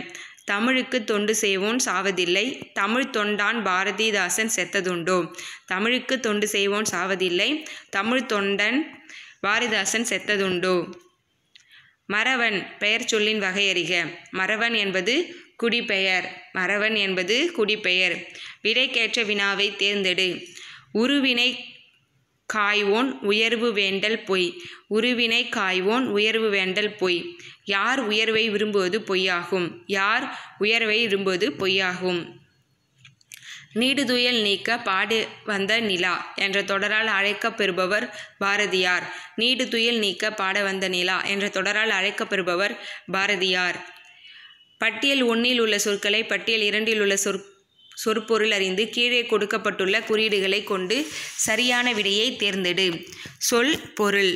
தமிழுக்கு தொண்டு செய்வோன் சாவதில்லை தமிழ் தொண்டான் பாரதிதாசன் செத்ததுண்டோ தமிழுக்கு தொண்டு செய்வோன் சாவதில்லை தமிழ் தொண்டன் பாரதிதாசன் செத்ததுண்டோ மறவன் பெயர் சொல்லின் வகையறிக மறவன் என்பது குடிபெயர் மறவன் என்பது குடிபெயர் விடைக்கேற்ற வினாவை தேர்ந்தெடு உருவினை காய்வோன் உயர்வு வேண்டல் பொய் உருவினை காய்வோன் உயர்வு வேண்டல் பொய் யார் உயர்வை விரும்புவது பொய்யாகும் யார் உயர்வை விரும்புவது பொய்யாகும் நீடுதுயல் நீக்க பாடு வந்த நிலா என்ற தொடரால் அழைக்கப்பெறுபவர் பாரதியார் நீடுதுயல் நீக்க பாட வந்த நிலா என்ற தொடரால் அழைக்கப்பெறுபவர் பாரதியார் பட்டியல் ஒன்றில் உள்ள சொற்களை பட்டியல் இரண்டில் உள்ள சொற் சொற்பொருள் அறிந்து கீழே கொடுக்கப்பட்டுள்ள குறியீடுகளை கொண்டு சரியான விடையை தேர்ந்தெடு சொல் பொருள்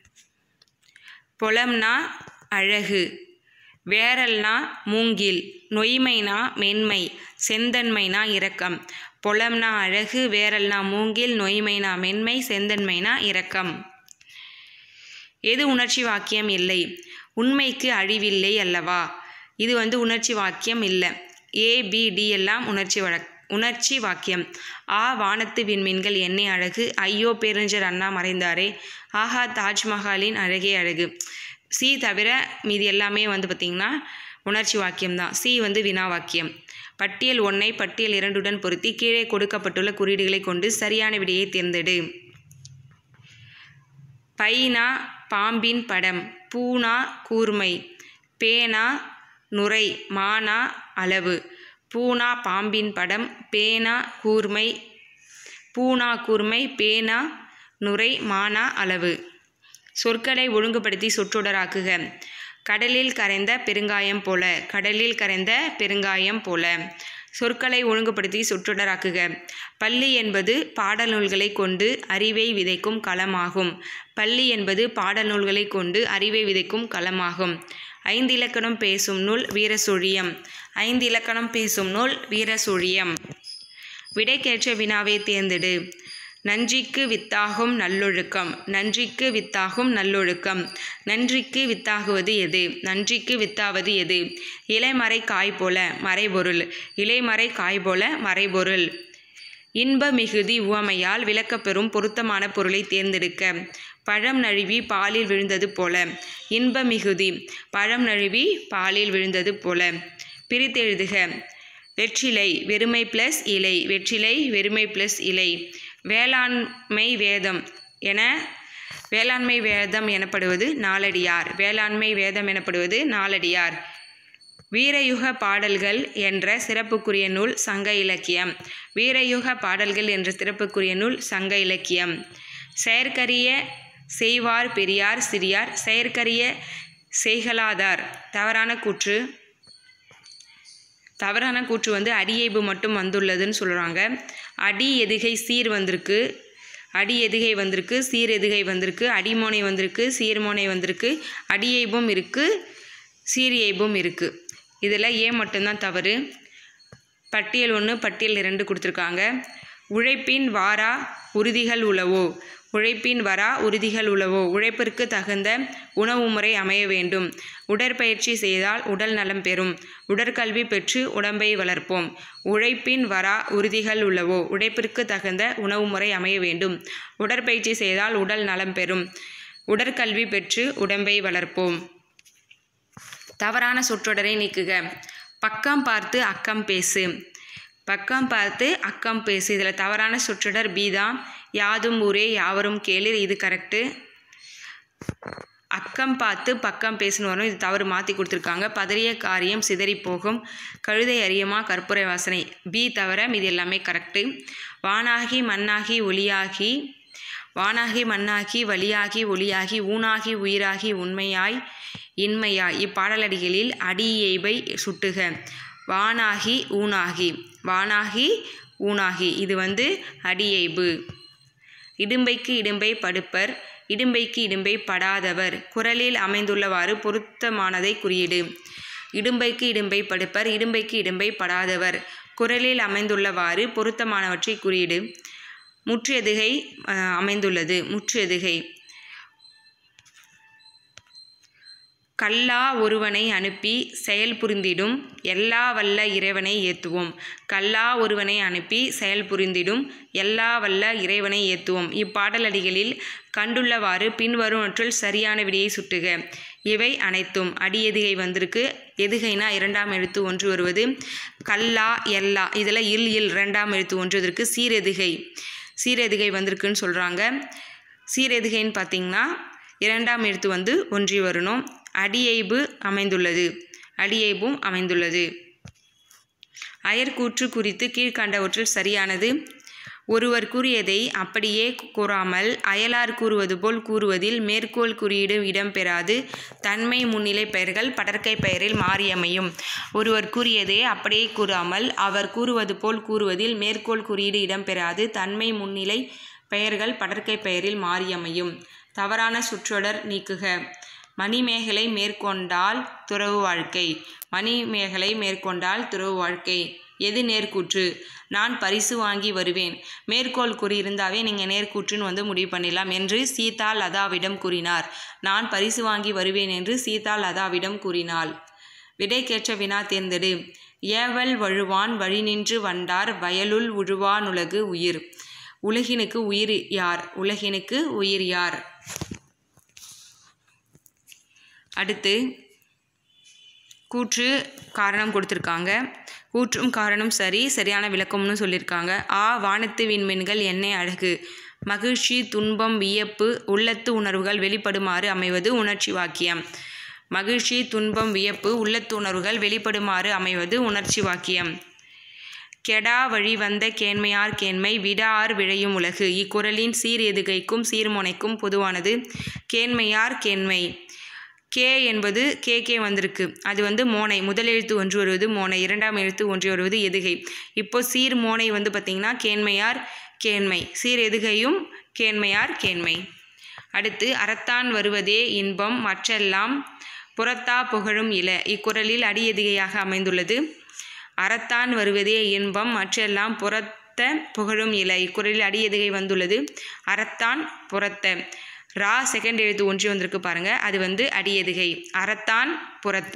பொலம்னா அழகு வேரல்னா மூங்கில் நொய்மைனா மென்மை செந்தன்மைனா இரக்கம் பொலம்னா அழகு வேரல்னா மூங்கில் நொய்மைனா மென்மை செந்தன்மைனா இரக்கம் எது உணர்ச்சி வாக்கியம் இல்லை உண்மைக்கு அழிவில்லை அல்லவா இது வந்து உணர்ச்சி வாக்கியம் இல்லை ஏ பி டி எல்லாம் உணர்ச்சி வழக் உணர்ச்சி வாக்கியம் ஆ வானத்து விண்மீன்கள் என்னை அழகு ஐயோ பேரறிஞர் அண்ணா மறைந்தாரே ஆஹா தாஜ்மஹாலின் அழகே அழகு சி தவிர மீதி எல்லாமே வந்து பார்த்திங்கன்னா உணர்ச்சி வாக்கியம் தான் சி வந்து வினா வாக்கியம் பட்டியல் ஒன்றை பட்டியல் இரண்டுடன் பொருத்தி கீழே கொடுக்கப்பட்டுள்ள குறியீடுகளை கொண்டு சரியான விடையை தேர்ந்தெடு பைனா பாம்பின் படம் பூனா கூர்மை பேனா நுரை மானா அளவு பூனா பாம்பின் படம் பேனா கூர்மை பூனா கூர்மை பேனா நுரை மானா அளவு சொற்களை ஒழுங்குபடுத்தி சொற்றொடராக்குக கடலில் கரைந்த பெருங்காயம் போல கடலில் கரைந்த பெருங்காயம் போல சொற்களை ஒழுங்குபடுத்தி சொற்றொடராக்குக பள்ளி என்பது பாடல் நூல்களை கொண்டு அறிவை விதைக்கும் களமாகும் பள்ளி என்பது பாடல் நூல்களை கொண்டு அறிவை விதைக்கும் களமாகும் ஐந்து இலக்கணம் பேசும் நூல் வீரசொழியம் ஐந்து இலக்கணம் பேசும் நூல் வீரசொழியம் விடைக்கேற்ற வினாவை தேர்ந்தெடு நன்றிக்கு வித்தாகும் நல்லொழுக்கம் நன்றிக்கு வித்தாகும் நல்லொழுக்கம் நன்றிக்கு வித்தாகுவது எது நன்றிக்கு வித்தாவது எது இலைமறை காய் போல மறைபொருள் இலைமறை காய் போல மறைபொருள் இன்ப மிகுதி உவமையால் விளக்கப்பெறும் பொருத்தமான பொருளை தேர்ந்தெடுக்க பழம் நழுவி பாலில் விழுந்தது போல இன்ப மிகுதி பழம் நழுவி பாலில் விழுந்தது போல பிரித்தெழுதுக வெற்றிலை வெறுமை ப்ளஸ் இலை வெற்றிலை வெறுமை ப்ளஸ் இலை வேளாண்மை வேதம் என வேளாண்மை வேதம் எனப்படுவது நாலடியார் வேளாண்மை வேதம் எனப்படுவது நாலடியார் வீரயுக பாடல்கள் என்ற சிறப்புக்குரிய நூல் சங்க இலக்கியம் வீரயுக பாடல்கள் என்ற சிறப்புக்குரிய நூல் சங்க இலக்கியம் செயற்கரிய செய்வார் பெரியார் சிறியார் செயற்கரிய செய்கலாதார் தவறான கூற்று தவறான கூற்று வந்து அடியைபு மட்டும் வந்துள்ளதுன்னு சொல்கிறாங்க அடி எதுகை சீர் வந்திருக்கு அடி எதுகை வந்திருக்கு சீர் எதுகை வந்திருக்கு அடிமோனை வந்திருக்கு சீர்மோனை வந்திருக்கு அடியைபும் இருக்குது சீரியைபும் இருக்குது இதில் ஏன் மட்டும்தான் தவறு பட்டியல் ஒன்று பட்டியல் இரண்டு கொடுத்துருக்காங்க உழைப்பின் வாரா உறுதிகள் உளவோ உழைப்பின் வரா உறுதிகள் உளவோ உழைப்பிற்கு தகுந்த உணவு முறை அமைய வேண்டும் உடற்பயிற்சி செய்தால் உடல் நலம் பெறும் உடற்கல்வி பெற்று உடம்பை வளர்ப்போம் உழைப்பின் வரா உறுதிகள் உள்ளவோ உழைப்பிற்கு தகுந்த உணவு முறை அமைய வேண்டும் உடற்பயிற்சி செய்தால் உடல் நலம் பெறும் உடற்கல்வி பெற்று உடம்பை வளர்ப்போம் தவறான சொற்றொடரை நீக்குக பக்கம் பார்த்து அக்கம் பேசு பக்கம் பார்த்து அக்கம் பேசு இதில் தவறான சொற்றொடர் பி தான் யாதும் ஊரே யாவரும் கேளு இது கரெக்டு அக்கம் பார்த்து பக்கம் பேசுன்னு வரும் இது தவறு மாற்றி கொடுத்துருக்காங்க பதறிய காரியம் சிதறி போகும் கழுதை அறியமா கற்பூரை வாசனை பி தவிர இது எல்லாமே கரெக்டு வானாகி மண்ணாகி ஒளியாகி வானாகி மண்ணாகி வழியாகி ஒளியாகி ஊனாகி உயிராகி உண்மையாய் இன்மையாய் இப்பாடலடிகளில் அடியைபை சுட்டுக வானாகி ஊனாகி வானாகி ஊனாகி இது வந்து அடியைபு இடும்பைக்கு இடும்பை படுப்பர் இடும்பைக்கு இடும்பை படாதவர் குரலில் அமைந்துள்ளவாறு பொருத்தமானதை குறியீடு இடும்பைக்கு இடும்பை படுப்பர் இடும்பைக்கு இடும்பை படாதவர் குரலில் அமைந்துள்ளவாறு பொருத்தமானவற்றை குறியீடு முற்றெதுகை அஹ், அமைந்துள்ளது முற்றெதுகை கல்லா ஒருவனை அனுப்பி செயல் புரிந்திடும் எல்லா வல்ல இறைவனை ஏத்துவோம் கல்லா ஒருவனை அனுப்பி செயல் புரிந்திடும் எல்லா வல்ல இறைவனை ஏத்துவோம் இப்பாடலடிகளில் கண்டுள்ளவாறு பின்வருவற்றுள் சரியான விடையை சுட்டுக இவை அனைத்தும் அடி எதுகை வந்திருக்கு எதுகைனா இரண்டாம் எழுத்து ஒன்று வருவது கல்லா எல்லா இதில் இல் இல் ரெண்டாம் எழுத்து ஒன்று இருக்கு சீரெதுகை சீரெதுகை வந்திருக்குன்னு சொல்கிறாங்க சீரெதுகைன்னு பார்த்தீங்கன்னா இரண்டாம் எழுத்து வந்து ஒன்றி வரணும் அடியைபு அமைந்துள்ளது அடியைபும் அமைந்துள்ளது அயற்கூற்று குறித்து கீழ்கண்டவற்றில் சரியானது ஒருவர் கூறியதை அப்படியே கூறாமல் அயலார் கூறுவது போல் கூறுவதில் மேற்கோள் குறியீடு இடம்பெறாது தன்மை முன்னிலை பெயர்கள் படற்கை பெயரில் மாறியமையும் ஒருவர் கூறியதை அப்படியே கூறாமல் அவர் கூறுவது போல் கூறுவதில் மேற்கோள் குறியீடு இடம்பெறாது தன்மை முன்னிலை பெயர்கள் படற்கை பெயரில் மாறியமையும் தவறான சுற்றொடர் நீக்குக மணிமேகலை மேற்கொண்டால் துறவு வாழ்க்கை மணிமேகலை மேற்கொண்டால் துறவு வாழ்க்கை எது நேர்கூற்று நான் பரிசு வாங்கி வருவேன் மேற்கோள் கூறியிருந்தாவே நீங்கள் நேர்கூற்றுன்னு வந்து முடிவு பண்ணிடலாம் என்று சீதா லதாவிடம் கூறினார் நான் பரிசு வாங்கி வருவேன் என்று சீதா லதாவிடம் கூறினாள் விடைக்கேற்ற வினா தேர்ந்தெடு ஏவல் வழுவான் வழி நின்று வண்டார் வயலுள் உழுவானுலகு உயிர் உலகினுக்கு உயிர் யார் உலகினுக்கு உயிர் யார் அடுத்து கூற்று காரணம் கொடுத்துருக்காங்க கூற்றும் காரணம் சரி சரியான விளக்கம்னு சொல்லியிருக்காங்க ஆ வானத்து விண்மீன்கள் என்னை அழகு மகிழ்ச்சி துன்பம் வியப்பு உள்ளத்து உணர்வுகள் வெளிப்படுமாறு அமைவது உணர்ச்சி வாக்கியம் மகிழ்ச்சி துன்பம் வியப்பு உள்ளத்து உணர்வுகள் வெளிப்படுமாறு அமைவது உணர்ச்சி வாக்கியம் கெடா வழி வந்த கேண்மையார் கேண்மை விடார் விழையும் உலகு இக்குறளின் சீர் எதுகைக்கும் சீர்முனைக்கும் பொதுவானது கேண்மையார் கேண்மை கே என்பது கே கே வந்திருக்கு அது வந்து மோனை முதல் எழுத்து ஒன்று வருவது மோனை இரண்டாம் எழுத்து ஒன்று வருவது எதுகை இப்போ சீர் மோனை வந்து பார்த்திங்கன்னா கேண்மையார் கேண்மை சீர் எதுகையும் கேண்மையார் கேண்மை அடுத்து அறத்தான் வருவதே இன்பம் மற்றெல்லாம் புறத்தா புகழும் இல இக்குறளில் அடி எதுகையாக அமைந்துள்ளது அறத்தான் வருவதே இன்பம் மற்றெல்லாம் புறத்த புகழும் இல இக்குறளில் அடி எதுகை வந்துள்ளது அறத்தான் புறத்த ரா செகண்ட் எழுத்து ஒன்றி வந்திருக்கு பாருங்க அது வந்து அடி எதுகை அறத்தான் புறத்த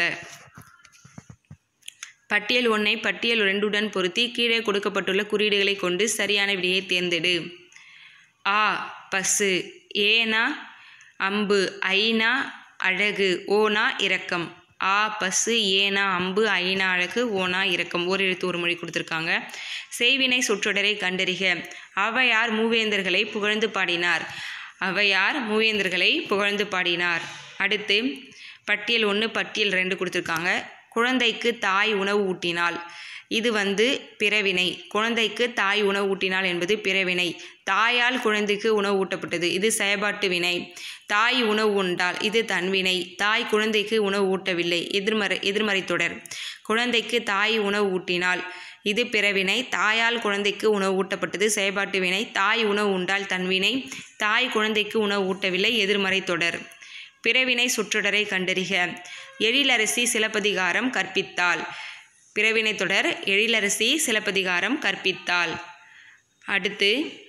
பட்டியல் ஒன்றை பட்டியல் ரெண்டுடன் பொருத்தி கீழே கொடுக்கப்பட்டுள்ள குறியீடுகளை கொண்டு சரியான விடையை தேர்ந்தெடு ஆ பசு ஏனா அம்பு ஐனா அழகு ஓனா இரக்கம் ஆ பசு ஏனா அம்பு ஐனா அழகு ஓனா இரக்கம் ஒரு எழுத்து ஒரு மொழி கொடுத்துருக்காங்க செய்வினை சொற்றொடரை கண்டறிக ஔவையார் மூவேந்தர்களை புகழ்ந்து பாடினார் ஔவையார் மூவேந்தர்களை புகழ்ந்து பாடினார் அடுத்து பட்டியல் ஒன்று பட்டியல் ரெண்டு கொடுத்துருக்காங்க குழந்தைக்கு தாய் உணவு ஊட்டினாள் இது வந்து பிறவினை குழந்தைக்கு தாய் உணவு ஊட்டினாள் என்பது பிறவினை தாயால் குழந்தைக்கு உணவு ஊட்டப்பட்டது இது செயற்பாட்டு வினை தாய் உணவு உண்டால் இது தன்வினை தாய் குழந்தைக்கு உணவு ஊட்டவில்லை எதிர்மறை எதிர்மறை தொடர் குழந்தைக்கு தாய் உணவு ஊட்டினாள் இது பிறவினை தாயால் குழந்தைக்கு உணவு ஊட்டப்பட்டது செயற்பாட்டு வினை தாய் உணவு உண்டால் தன்வினை தாய் குழந்தைக்கு உணவு ஊட்டவில்லை எதிர்மறை தொடர் பிறவினை சுற்றொடரை கண்டறிக எழிலரசி சிலப்பதிகாரம் கற்பித்தாள் பிறவினை தொடர் எழிலரசி சிலப்பதிகாரம் கற்பித்தாள் அடுத்து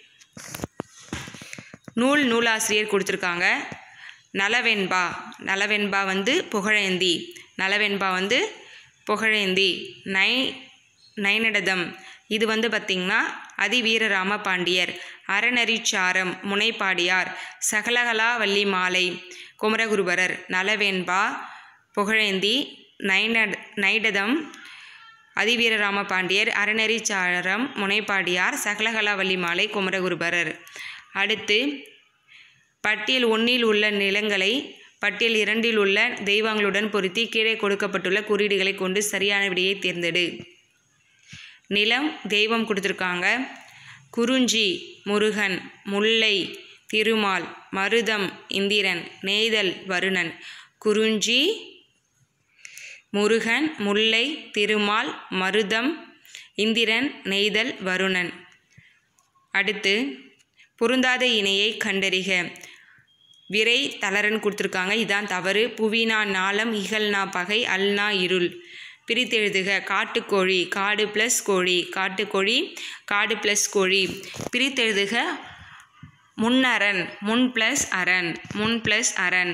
நூல் நூலாசிரியர் கொடுத்துருக்காங்க நலவெண்பா நலவெண்பா வந்து புகழேந்தி நலவெண்பா வந்து புகழேந்தி நை நைனடதம் இது வந்து பார்த்திங்கன்னா அதிவீரராம பாண்டியர் அறநரிச்சாரம் முனைப்பாடியார் சகலகலா வள்ளி மாலை குமரகுருபரர் நலவேண்பா புகழேந்தி நைனட் நைடதம் அதிவீரராம பாண்டியர் அறநெறிச்சாரம் முனைப்பாடியார் சகலகலாவல்லி மாலை குமரகுருபரர் அடுத்து பட்டியல் ஒன்றில் உள்ள நிலங்களை பட்டியல் இரண்டில் உள்ள தெய்வங்களுடன் பொருத்தி கீழே கொடுக்கப்பட்டுள்ள குறியீடுகளை கொண்டு சரியான விடையை தேர்ந்தெடு நிலம் தெய்வம் கொடுத்துருக்காங்க குறிஞ்சி முருகன் முல்லை திருமால் மருதம் இந்திரன் நெய்தல் வருணன் குறிஞ்சி முருகன் முல்லை திருமால் மருதம் இந்திரன் நெய்தல் வருணன் அடுத்து பொருந்தாத இணையை கண்டறிக விரை தளரன் கொடுத்துருக்காங்க இதான் தவறு புவினா நாளம் இகழ்னா பகை அல்னா இருள் பிரித்தெழுதுக காட்டுக்கோழி காடு ப்ளஸ் கோழி காட்டுக்கோழி காடு ப்ளஸ் கோழி பிரித்தெழுதுக முன்னரண் முன் ப்ளஸ் அரண் முன் ப்ளஸ் அரண்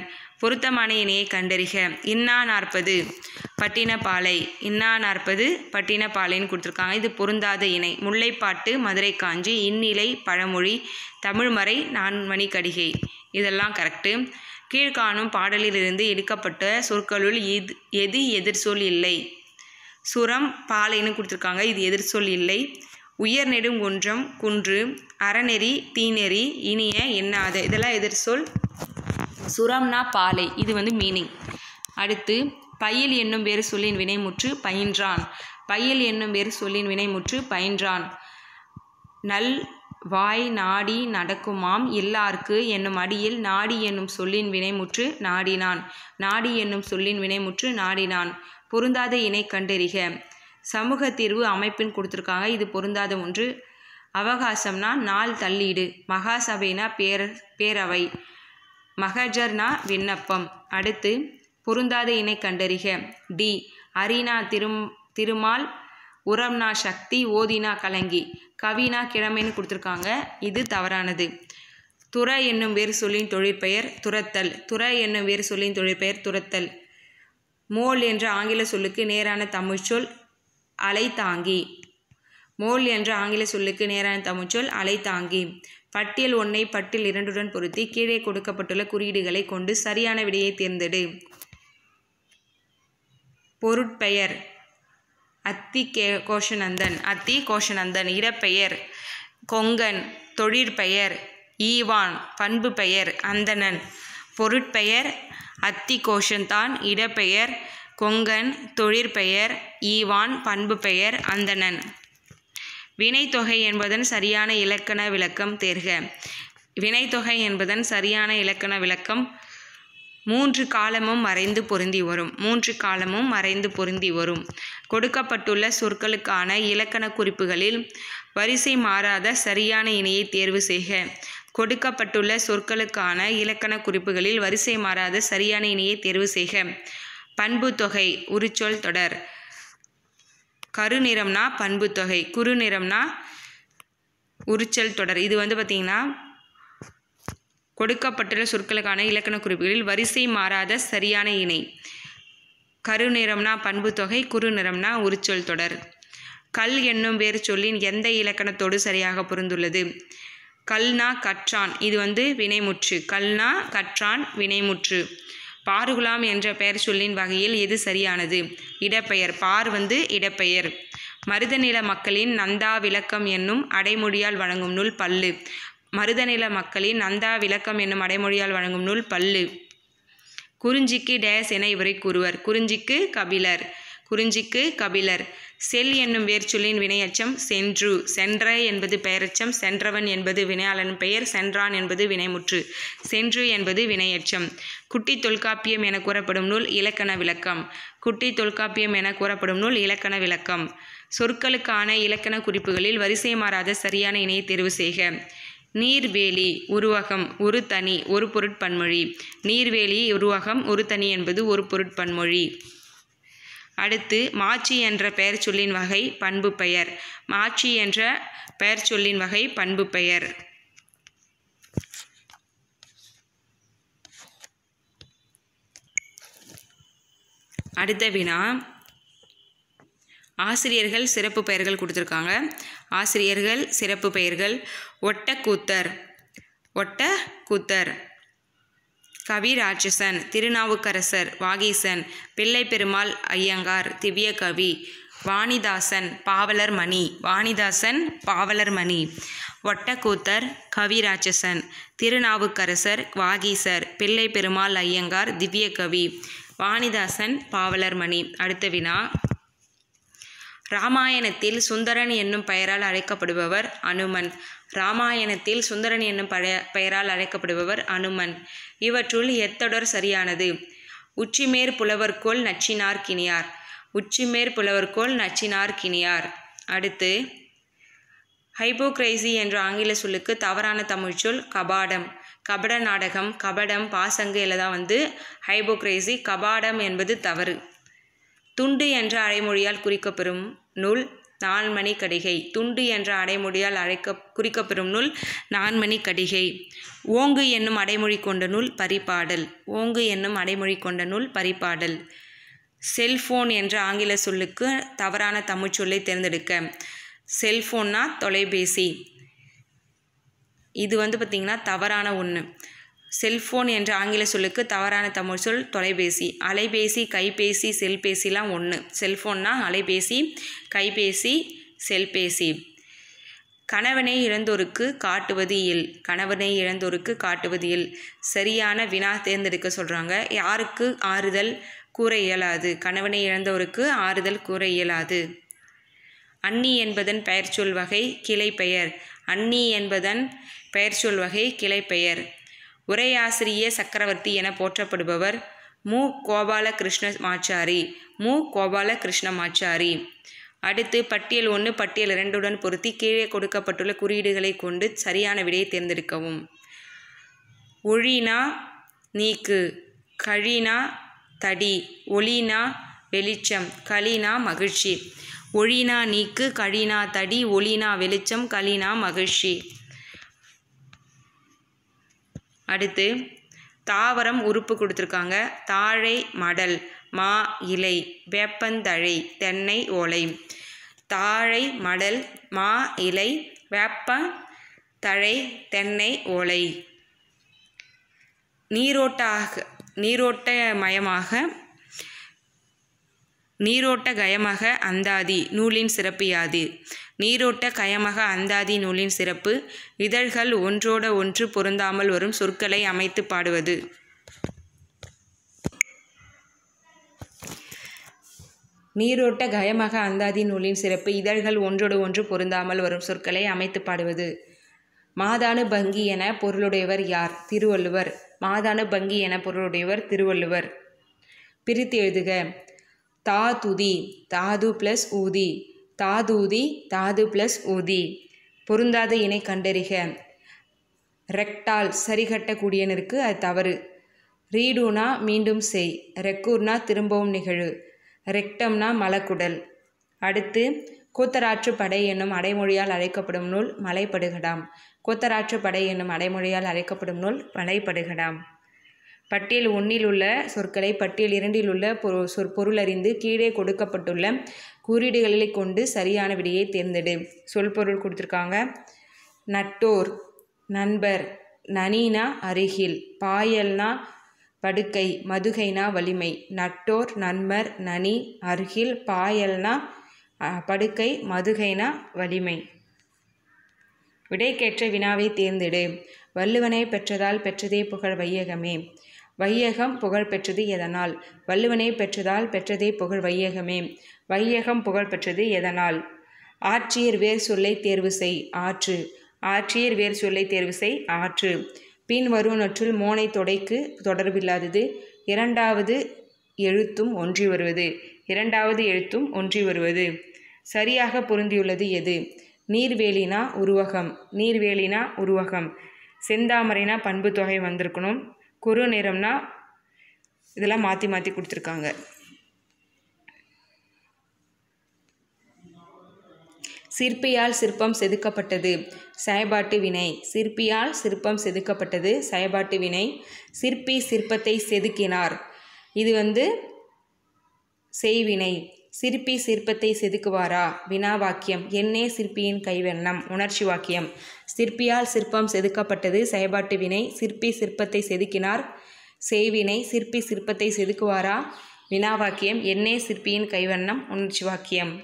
பொருத்தமான இணையை கண்டறிக இன்னா நாற்பது பட்டினப்பாலை இன்னா நாற்பது பட்டினப்பாலைன்னு கொடுத்துருக்காங்க இது பொருந்தாத இணை முல்லைப்பாட்டு மதுரை காஞ்சி இந்நிலை பழமொழி தமிழ்மறை நான்மணி கடிகை இதெல்லாம் கரெக்டு கீழ்காணும் பாடலிலிருந்து எடுக்கப்பட்ட சொற்களுள் இது எது எதிர்சொல் இல்லை சுரம் பாலைன்னு கொடுத்துருக்காங்க இது எதிர்சொல் இல்லை உயர் நெடுங்குன்றம் குன்று அறநெறி தீநெறி இனிய எண்ணாத இதெல்லாம் எதிர்சொல் சுரம்னா பாலை இது வந்து மீனிங் அடுத்து பயில் என்னும் வேறு சொல்லின் வினைமுற்று பயின்றான் பயில் என்னும் வேறு சொல்லின் வினைமுற்று பயின்றான் நல் வாய் நாடி நடக்குமாம் எல்லார்க்கு என்னும் அடியில் நாடி என்னும் சொல்லின் வினைமுற்று நாடினான் நாடி என்னும் சொல்லின் வினைமுற்று நாடினான் பொருந்தாத இணை கண்டறிக சமூக தீர்வு அமைப்பின் கொடுத்துருக்காங்க இது பொருந்தாத ஒன்று அவகாசம்னா நாள் தள்ளீடு மகாசபைனா பேர பேரவை மகஜர்னா விண்ணப்பம் அடுத்து பொருந்தாத இணை கண்டறிக டி அரினா திரும் திருமால் உரம்னா சக்தி ஓதினா கலங்கி கவினா கிழமைன்னு கொடுத்துருக்காங்க இது தவறானது துற என்னும் வேறு சொல்லின் தொழிற்பெயர் துரத்தல் துற என்னும் வேறு சொல்லின் தொழிற்பெயர் துரத்தல் மோல் என்ற ஆங்கில சொல்லுக்கு நேரான தமிழ்ச்சொல் அலைத்தாங்கி மோல் என்ற ஆங்கில சொல்லுக்கு நேரான தமிழ்ச்சொல் அலைத்தாங்கி பட்டியல் ஒன்றை பட்டியல் இரண்டுடன் பொருத்தி கீழே கொடுக்கப்பட்டுள்ள குறியீடுகளை கொண்டு சரியான விடையை தேர்ந்தெடு பொருட்பெயர் அத்தி கே கோஷநந்தன் அத்தி கோஷநந்தன் இடப்பெயர் கொங்கன் தொழிற்பெயர் ஈவான் பண்பு பெயர் அந்தணன் பொருட்பெயர் அத்தி கோஷன்தான் இடப்பெயர் கொங்கன் தொழிற்பெயர் ஈவான் பண்பு பெயர் அந்தணன் வினைத்தொகை என்பதன் சரியான இலக்கண விளக்கம் தேர்க வினைத்தொகை என்பதன் சரியான இலக்கண விளக்கம் மூன்று காலமும் மறைந்து பொருந்தி வரும் மூன்று காலமும் மறைந்து பொருந்தி வரும் கொடுக்கப்பட்டுள்ள சொற்களுக்கான இலக்கண குறிப்புகளில் வரிசை மாறாத சரியான இணையை தேர்வு செய்க கொடுக்கப்பட்டுள்ள சொற்களுக்கான இலக்கண குறிப்புகளில் வரிசை மாறாத சரியான இணையை தேர்வு செய்க பண்பு தொகை உரிச்சொல் தொடர் கருநிறம்னா பண்பு தொகை குறுநிறம்னா உரிச்சல் தொடர் இது வந்து பார்த்திங்கன்னா கொடுக்கப்பட்டுள்ள சொற்களுக்கான இலக்கண குறிப்புகளில் வரிசை மாறாத சரியான இணை கருநிறம்னா பண்பு தொகை குறுநிறம்னா உரிச்சொல் தொடர் கல் என்னும் வேறு சொல்லின் எந்த இலக்கணத்தோடு சரியாக பொருந்துள்ளது கல்னா கற்றான் இது வந்து வினைமுற்று கல்னா கற்றான் வினைமுற்று பாருகுலாம் என்ற பெயர் சொல்லின் வகையில் எது சரியானது இடப்பெயர் பார் வந்து இடப்பெயர் மருதநில மக்களின் நந்தா விளக்கம் என்னும் அடைமொழியால் வழங்கும் நூல் பல்லு மருதநில மக்களின் நந்தா விளக்கம் என்னும் அடைமொழியால் வழங்கும் நூல் பல்லு குறிஞ்சிக்கு டேஸ் என இவரை கூறுவர் குறிஞ்சிக்கு கபிலர் குறிஞ்சிக்கு கபிலர் செல் என்னும் வேர்ச்சொல்லின் வினையச்சம் சென்று சென்ற என்பது பெயரச்சம் சென்றவன் என்பது வினையாளன் பெயர் சென்றான் என்பது வினைமுற்று சென்று என்பது வினையச்சம் குட்டி தொல்காப்பியம் என கூறப்படும் நூல் இலக்கண விளக்கம் குட்டி தொல்காப்பியம் என கூறப்படும் நூல் இலக்கண விளக்கம் சொற்களுக்கான இலக்கண குறிப்புகளில் வரிசை மாறாத சரியான இணையை தேர்வு செய்க நீர்வேலி உருவகம் ஒரு தனி ஒரு பொருட்பன்மொழி நீர்வேலி உருவகம் ஒரு தனி என்பது ஒரு பொருட்பன்மொழி அடுத்து மாச்சி என்ற பெயர் சொல்லின் வகை பண்பு பெயர் மாச்சி என்ற பெயர் சொல்லின் வகை பண்பு பெயர் அடுத்த வினா ஆசிரியர்கள் சிறப்பு பெயர்கள் கொடுத்துருக்காங்க ஆசிரியர்கள் சிறப்பு பெயர்கள் ஒட்டக்கூத்தர் ஒட்ட கூத்தர் கவி ராட்சசன் திருநாவுக்கரசர் வாகீசன் பிள்ளை பெருமாள் ஐயங்கார் திவ்ய கவி வாணிதாசன் பாவலர் மணி வாணிதாசன் பாவலர் மணி ஒட்டக்கூத்தர் கவி ராட்சசன் திருநாவுக்கரசர் வாகீசர் பிள்ளை பெருமாள் ஐயங்கார் திவ்ய கவி வாணிதாசன் பாவலர் மணி அடுத்த வினா ராமாயணத்தில் சுந்தரன் என்னும் பெயரால் அழைக்கப்படுபவர் அனுமன் ராமாயணத்தில் சுந்தரன் என்னும் பழைய பெயரால் அழைக்கப்படுபவர் அனுமன் இவற்றுள் எத்தொடர் சரியானது உச்சிமேர் புலவர்கோள் நச்சினார் கிணியார் உச்சிமேர் புலவர்கோள் நச்சினார் கிணியார் அடுத்து ஹைபோக்ரைசி என்ற ஆங்கில சொல்லுக்கு தவறான தமிழ்ச்சொல் கபாடம் கபட நாடகம் கபடம் பாசங்கு எல்லாம் வந்து ஹைபோக்ரைசி கபாடம் என்பது தவறு துண்டு என்ற அடைமொழியால் குறிக்கப்பெறும் நூல் நான்மணி கடிகை துண்டு என்ற அடைமொழியால் அழைக்க குறிக்கப்பெறும் நூல் நான்மணி கடிகை ஓங்கு என்னும் அடைமொழி கொண்ட நூல் பரிபாடல் ஓங்கு என்னும் அடைமொழி கொண்ட நூல் பரிபாடல் செல்போன் என்ற ஆங்கில சொல்லுக்கு தவறான தமிழ் சொல்லை தேர்ந்தெடுக்க செல்ஃபோன்னா தொலைபேசி இது வந்து பார்த்திங்கன்னா தவறான ஒன்று செல்ஃபோன் என்ற ஆங்கில சொல்லுக்கு தவறான தமிழ் சொல் தொலைபேசி அலைபேசி கைபேசி செல்பேசிலாம் ஒன்று செல்ஃபோன்னா அலைபேசி கைபேசி செல்பேசி கணவனை இழந்தோருக்கு காட்டுவது இல் கணவனை இழந்தோருக்கு காட்டுவது இல் சரியான வினா தேர்ந்தெடுக்க சொல்கிறாங்க யாருக்கு ஆறுதல் கூற இயலாது கணவனை இழந்தோருக்கு ஆறுதல் கூற இயலாது அன்னி என்பதன் பெயர்ச்சொல் வகை கிளை பெயர் அன்னி என்பதன் பெயர்ச்சொல் வகை கிளை பெயர் உரையாசிரிய சக்கரவர்த்தி என போற்றப்படுபவர் மு கோபாலகிருஷ்ணமாச்சாரி மு கோபாலகிருஷ்ணமாச்சாரி அடுத்து பட்டியல் ஒன்று பட்டியல் இரண்டுடன் பொருத்தி கீழே கொடுக்கப்பட்டுள்ள குறியீடுகளை கொண்டு சரியான விடையை தேர்ந்தெடுக்கவும் ஒழினா நீக்கு கழினா தடி ஒளினா வெளிச்சம் களினா மகிழ்ச்சி ஒழினா நீக்கு கழினா தடி ஒளினா வெளிச்சம் களினா மகிழ்ச்சி அடுத்து தாவரம் உறுப்பு கொடுத்துருக்காங்க தாழை மடல் மா இலை வேப்பந்தழை தென்னை ஓலை தாழை மடல் மா இலை வேப்ப தழை தென்னை ஓலை நீரோட்டாக நீரோட்டமயமாக நீரோட்ட கயமக அந்தாதி நூலின் சிறப்பு யாது நீரோட்ட கயமக அந்தாதி நூலின் சிறப்பு இதழ்கள் ஒன்றோட ஒன்று பொருந்தாமல் வரும் சொற்களை அமைத்து பாடுவது நீரோட்ட கயமக அந்தாதி நூலின் சிறப்பு இதழ்கள் ஒன்றோடு ஒன்று பொருந்தாமல் வரும் சொற்களை அமைத்து பாடுவது மாதானு பங்கி என பொருளுடையவர் யார் திருவள்ளுவர் மாதானு பங்கி என பொருளுடையவர் திருவள்ளுவர் பிரித்து எழுதுக தாதுதி தாது ப்ளஸ் ஊதி தாதூதி தாது ப்ளஸ் ஊதி பொருந்தாத இணை கண்டறிக ரெக்டால் சரிகட்டக்கூடியனருக்கு அது தவறு ரீடுனா மீண்டும் செய் ரெக்கூர்னா திரும்பவும் நிகழு ரெக்டம்னா மலக்குடல் அடுத்து கூத்தராற்று படை என்னும் அடைமொழியால் அழைக்கப்படும் நூல் மலைப்படுகடாம் கூத்தராற்று படை என்னும் அடைமொழியால் அழைக்கப்படும் நூல் மலைப்படுகடாம் பட்டியல் ஒன்றில் உள்ள சொற்களை பட்டியல் இரண்டில் உள்ள பொரு சொற் பொருளறிந்து கீழே கொடுக்கப்பட்டுள்ள குறியீடுகளை கொண்டு சரியான விடையை தேர்ந்தெடு சொல் பொருள் கொடுத்துருக்காங்க நட்டோர் நண்பர் நனீனா அருகில் பாயல்னா படுக்கை மதுகைனா வலிமை நட்டோர் நண்பர் நனி அருகில் பாயல்னா படுக்கை மதுகைனா வலிமை விடைக்கேற்ற வினாவை தேர்ந்தெடு வள்ளுவனை பெற்றதால் பெற்றதே புகழ் வையகமே வையகம் புகழ் பெற்றது எதனால் வள்ளுவனை பெற்றதால் பெற்றதே புகழ் வையகமே வையகம் புகழ் பெற்றது எதனால் ஆட்சியர் வேர் சொல்லை தேர்வு செய் ஆற்று ஆட்சியர் வேர் சொல்லை தேர்வு செய் ஆற்று பின் வருவனற்றுள் மோனை தொடைக்கு தொடர்பில்லாதது இரண்டாவது எழுத்தும் ஒன்றி வருவது இரண்டாவது எழுத்தும் ஒன்றி வருவது சரியாக பொருந்தியுள்ளது எது நீர்வேலினா உருவகம் நீர்வேலினா உருவகம் செந்தாமரைனா பண்பு தொகை வந்திருக்கணும் குறு நிறம்னா இதெல்லாம் மாற்றி மாற்றி கொடுத்துருக்காங்க சிற்பியால் சிற்பம் செதுக்கப்பட்டது செயபாட்டு வினை சிற்பியால் சிற்பம் செதுக்கப்பட்டது செயபாட்டு வினை சிற்பி சிற்பத்தை செதுக்கினார் இது வந்து செய்வினை சிற்பி சிற்பத்தை செதுக்குவாரா வினா வாக்கியம் என்னே சிற்பியின் கைவண்ணம் உணர்ச்சி வாக்கியம் சிற்பியால் சிற்பம் செதுக்கப்பட்டது செயபாட்டு வினை சிற்பி சிற்பத்தை செதுக்கினார் செய்வினை சிற்பி சிற்பத்தை செதுக்குவாரா வினா வாக்கியம் என்னே சிற்பியின் கைவண்ணம் உணர்ச்சி வாக்கியம்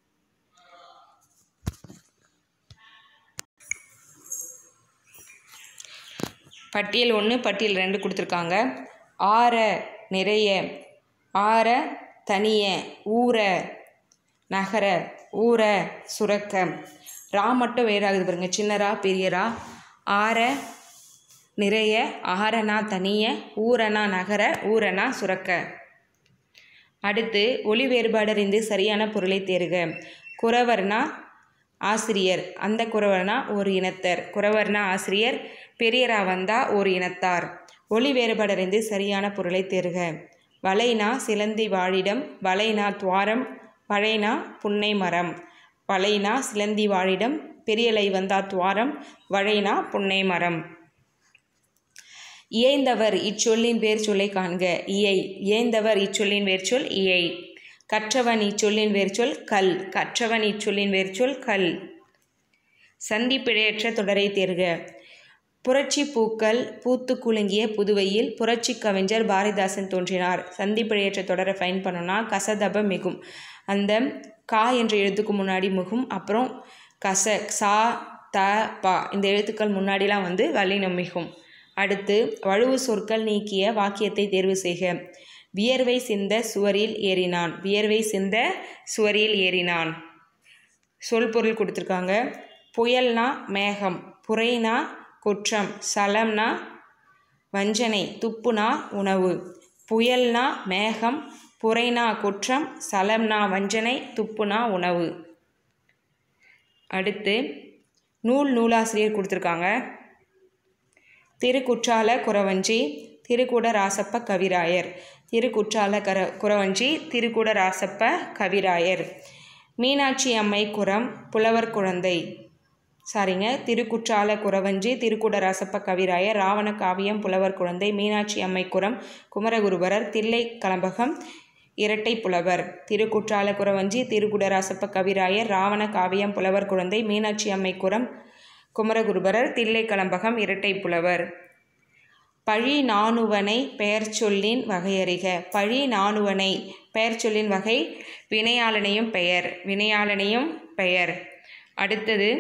பட்டியல் ஒன்று பட்டியல் ரெண்டு கொடுத்துருக்காங்க ஆற நிறைய ஆற தனிய ஊற நகர ஊற சுரக்க ரா மட்டும் வேறாகுது பாருங்க சின்னரா பெரியரா ஆற நிறைய ஆறனா தனிய ஊரனா நகர ஊரனா சுரக்க அடுத்து ஒளி வேறுபாடு அறிந்து சரியான பொருளை தேர்க குறவர்னா ஆசிரியர் அந்த குறவர்னா ஒரு இனத்தர் குறவர்னா ஆசிரியர் பெரியரா வந்தா ஒரு இனத்தார் ஒளி வேறுபாடு அறிந்து சரியான பொருளை தேர்க வளைனா சிலந்தி வாழிடம் வளைனா துவாரம் வளைனா புன்னை மரம் வளைனா சிலந்தி வாழிடம் பெரியலை வந்தா துவாரம் வழைனா புன்னை மரம் இயைந்தவர் இச்சொல்லின் வேர் சொல்லை காண்க இயை இயைந்தவர் இச்சொல்லின் வேர்ச்சொல் இயை கற்றவன் இச்சொல்லின் வேர்ச்சொல் கல் கற்றவன் இச்சொல்லின் வேர்ச்சொல் கல் சந்திப்பிழையற்ற தொடரை தேர்க புரட்சி பூக்கள் பூத்து குலுங்கிய புதுவையில் புரட்சி கவிஞர் பாரதிதாசன் தோன்றினார் சந்திப்பிழையற்ற தொடரை ஃபைன் பண்ணோன்னா கசதப மிகும் அந்த கா என்ற எழுத்துக்கு முன்னாடி மிகும் அப்புறம் கச சா த பா இந்த எழுத்துக்கள் முன்னாடிலாம் வந்து வல்லினம் மிகும் அடுத்து வழுவு சொற்கள் நீக்கிய வாக்கியத்தை தேர்வு செய்க வியர்வை சிந்த சுவரில் ஏறினான் வியர்வை சிந்த சுவரில் ஏறினான் சொல் பொருள் கொடுத்துருக்காங்க புயல்னா மேகம் புரைனா குற்றம் சலம்னா வஞ்சனை துப்புனா உணவு புயல்னா மேகம் புரைனா குற்றம் சலம்னா வஞ்சனை துப்புனா உணவு அடுத்து நூல் நூலாசிரியர் கொடுத்துருக்காங்க திருக்குற்றால குறவஞ்சி திருக்குட ராசப்ப கவிராயர் திருக்குற்றால கர குறவஞ்சி திருக்குட ராசப்ப கவிராயர் மீனாட்சி அம்மை குரம் புலவர் குழந்தை சாரிங்க திருக்குற்றால குறவஞ்சி திருக்குட ராசப்ப கவிராயர் ராவண காவியம் புலவர் குழந்தை மீனாட்சி அம்மை குரம் குமரகுருபரர் தில்லை கலம்பகம் இரட்டை புலவர் திருக்குற்றால குறவஞ்சி திருக்குடராசப்ப கவிராயர் ராவண காவியம் புலவர் குழந்தை மீனாட்சி அம்மை குரம் குமரகுருபரர் தில்லை கலம்பகம் இரட்டை புலவர் பழி நாணுவனை பெயர் சொல்லின் வகையறிக பழி நாணுவனை பெயர் சொல்லின் வகை வினையாளனையும் பெயர் வினையாளனையும் பெயர் அடுத்தது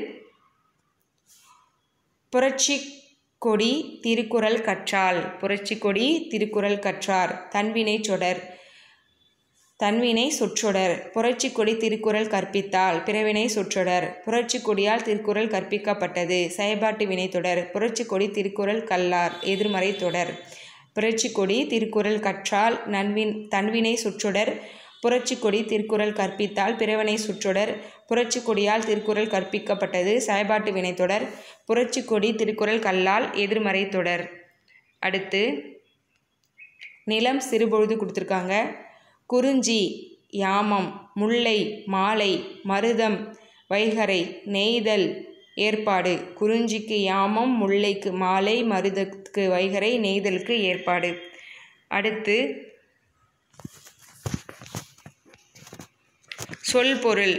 புரட்சி கொடி திருக்குறள் கற்றால் புரட்சி கொடி திருக்குறள் கற்றார் தன்வினை சொடர் தன்வினை சொற்றொடர் புரட்சி கொடி திருக்குறள் கற்பித்தால் பிறவினை சொற்றொடர் புரட்சி கொடியால் திருக்குறள் கற்பிக்கப்பட்டது செயல்பாட்டு வினைத்தொடர் புரட்சி கொடி திருக்குறள் கல்லார் எதிர்மறை தொடர் புரட்சி கொடி திருக்குறள் கற்றால் நன்வின் தன்வினை சொற்றொடர் புரட்சி கொடி திருக்குறள் கற்பித்தால் பிறவினை சுற்றொடர் புரட்சி கொடியால் திருக்குறள் கற்பிக்கப்பட்டது செயல்பாட்டு வினைத்தொடர் புரட்சி கொடி திருக்குறள் கல்லால் எதிர்மறை தொடர் அடுத்து நிலம் சிறுபொழுது கொடுத்துருக்காங்க குறிஞ்சி யாமம் முல்லை மாலை மருதம் வைகரை நெய்தல் ஏற்பாடு குறிஞ்சிக்கு யாமம் முல்லைக்கு மாலை மருதத்துக்கு வைகரை நெய்தலுக்கு ஏற்பாடு அடுத்து சொல் பொருள்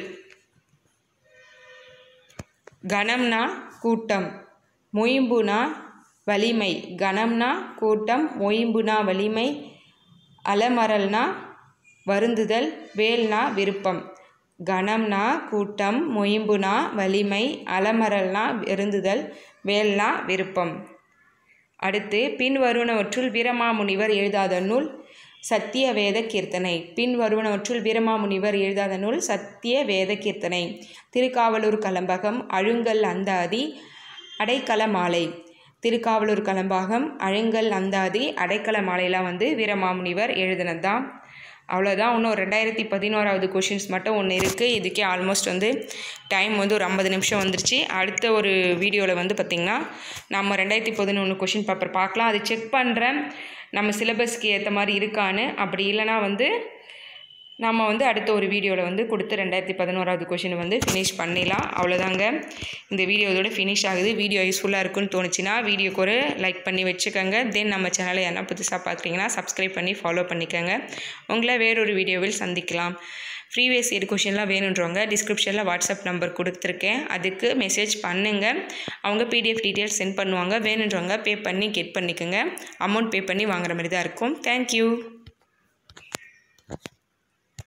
கணம்னா கூட்டம் மொயம்புனா வலிமை கணம்னா கூட்டம் மொயம்புனா வலிமை அலமரல்னா வருந்துதல் வேல்னா விருப்பம் கணம்னா கூட்டம் மொயம்புனா வலிமை அலமரல்னா வருந்துதல் வேல்னா விருப்பம் அடுத்து பின்வருவனவற்றுள் வீரமாமுனிவர் எழுதாத நூல் சத்திய வேத கீர்த்தனை பின் வருவனவற்றுள் வீரமாமுனிவர் எழுதாத நூல் சத்திய வேத கீர்த்தனை திருக்காவலூர் கலம்பகம் அழுங்கல் அந்தாதி அடைக்கல மாலை திருக்காவலூர் கலம்பாகம் அழுங்கல் அந்தாதி அடைக்கல மாலையெல்லாம் வந்து வீரமாமுனிவர் எழுதினது தான் அவ்வளோதான் இன்னும் ரெண்டாயிரத்தி பதினோராவது கொஷின்ஸ் மட்டும் ஒன்று இருக்குது இதுக்கே ஆல்மோஸ்ட் வந்து டைம் வந்து ஒரு ஐம்பது நிமிஷம் வந்துருச்சு அடுத்த ஒரு வீடியோவில் வந்து பார்த்திங்கன்னா நம்ம ரெண்டாயிரத்தி பதினொன்று கொஷின் பேப்பர் பார்க்கலாம் அது செக் பண்ணுறேன் நம்ம சிலபஸ்க்கு ஏற்ற மாதிரி இருக்கான்னு அப்படி இல்லைனா வந்து நம்ம வந்து அடுத்த ஒரு வீடியோவில் வந்து கொடுத்து ரெண்டாயிரத்தி பதினோராவது கொஷின் வந்து ஃபினிஷ் பண்ணிடலாம் அவ்வளோதாங்க இந்த வீடியோ இதோட ஃபினிஷ் ஆகுது வீடியோ யூஸ்ஃபுல்லாக இருக்குன்னு தோணுச்சுன்னா வீடியோக்கு ஒரு லைக் பண்ணி வச்சுக்கோங்க தென் நம்ம சேனலை என்ன புதுசாக பார்க்குறீங்கன்னா சப்ஸ்கிரைப் பண்ணி ஃபாலோ பண்ணிக்கோங்க உங்களை வேறொரு வீடியோவில் சந்திக்கலாம் ப்ரீவியஸ் இயர் கொஷின்லாம் வேணுன்றவங்க டிஸ்கிரிப்ஷனில் வாட்ஸ்அப் நம்பர் கொடுத்துருக்கேன் அதுக்கு மெசேஜ் பண்ணுங்கள் அவங்க பிடிஎஃப் டீட்டெயில்ஸ் சென்ட் பண்ணுவாங்க வேணுன்றவங்க பே பண்ணி கெட் பண்ணிக்கோங்க அமௌண்ட் பே பண்ணி வாங்குற மாதிரி தான் இருக்கும் தேங்க்யூ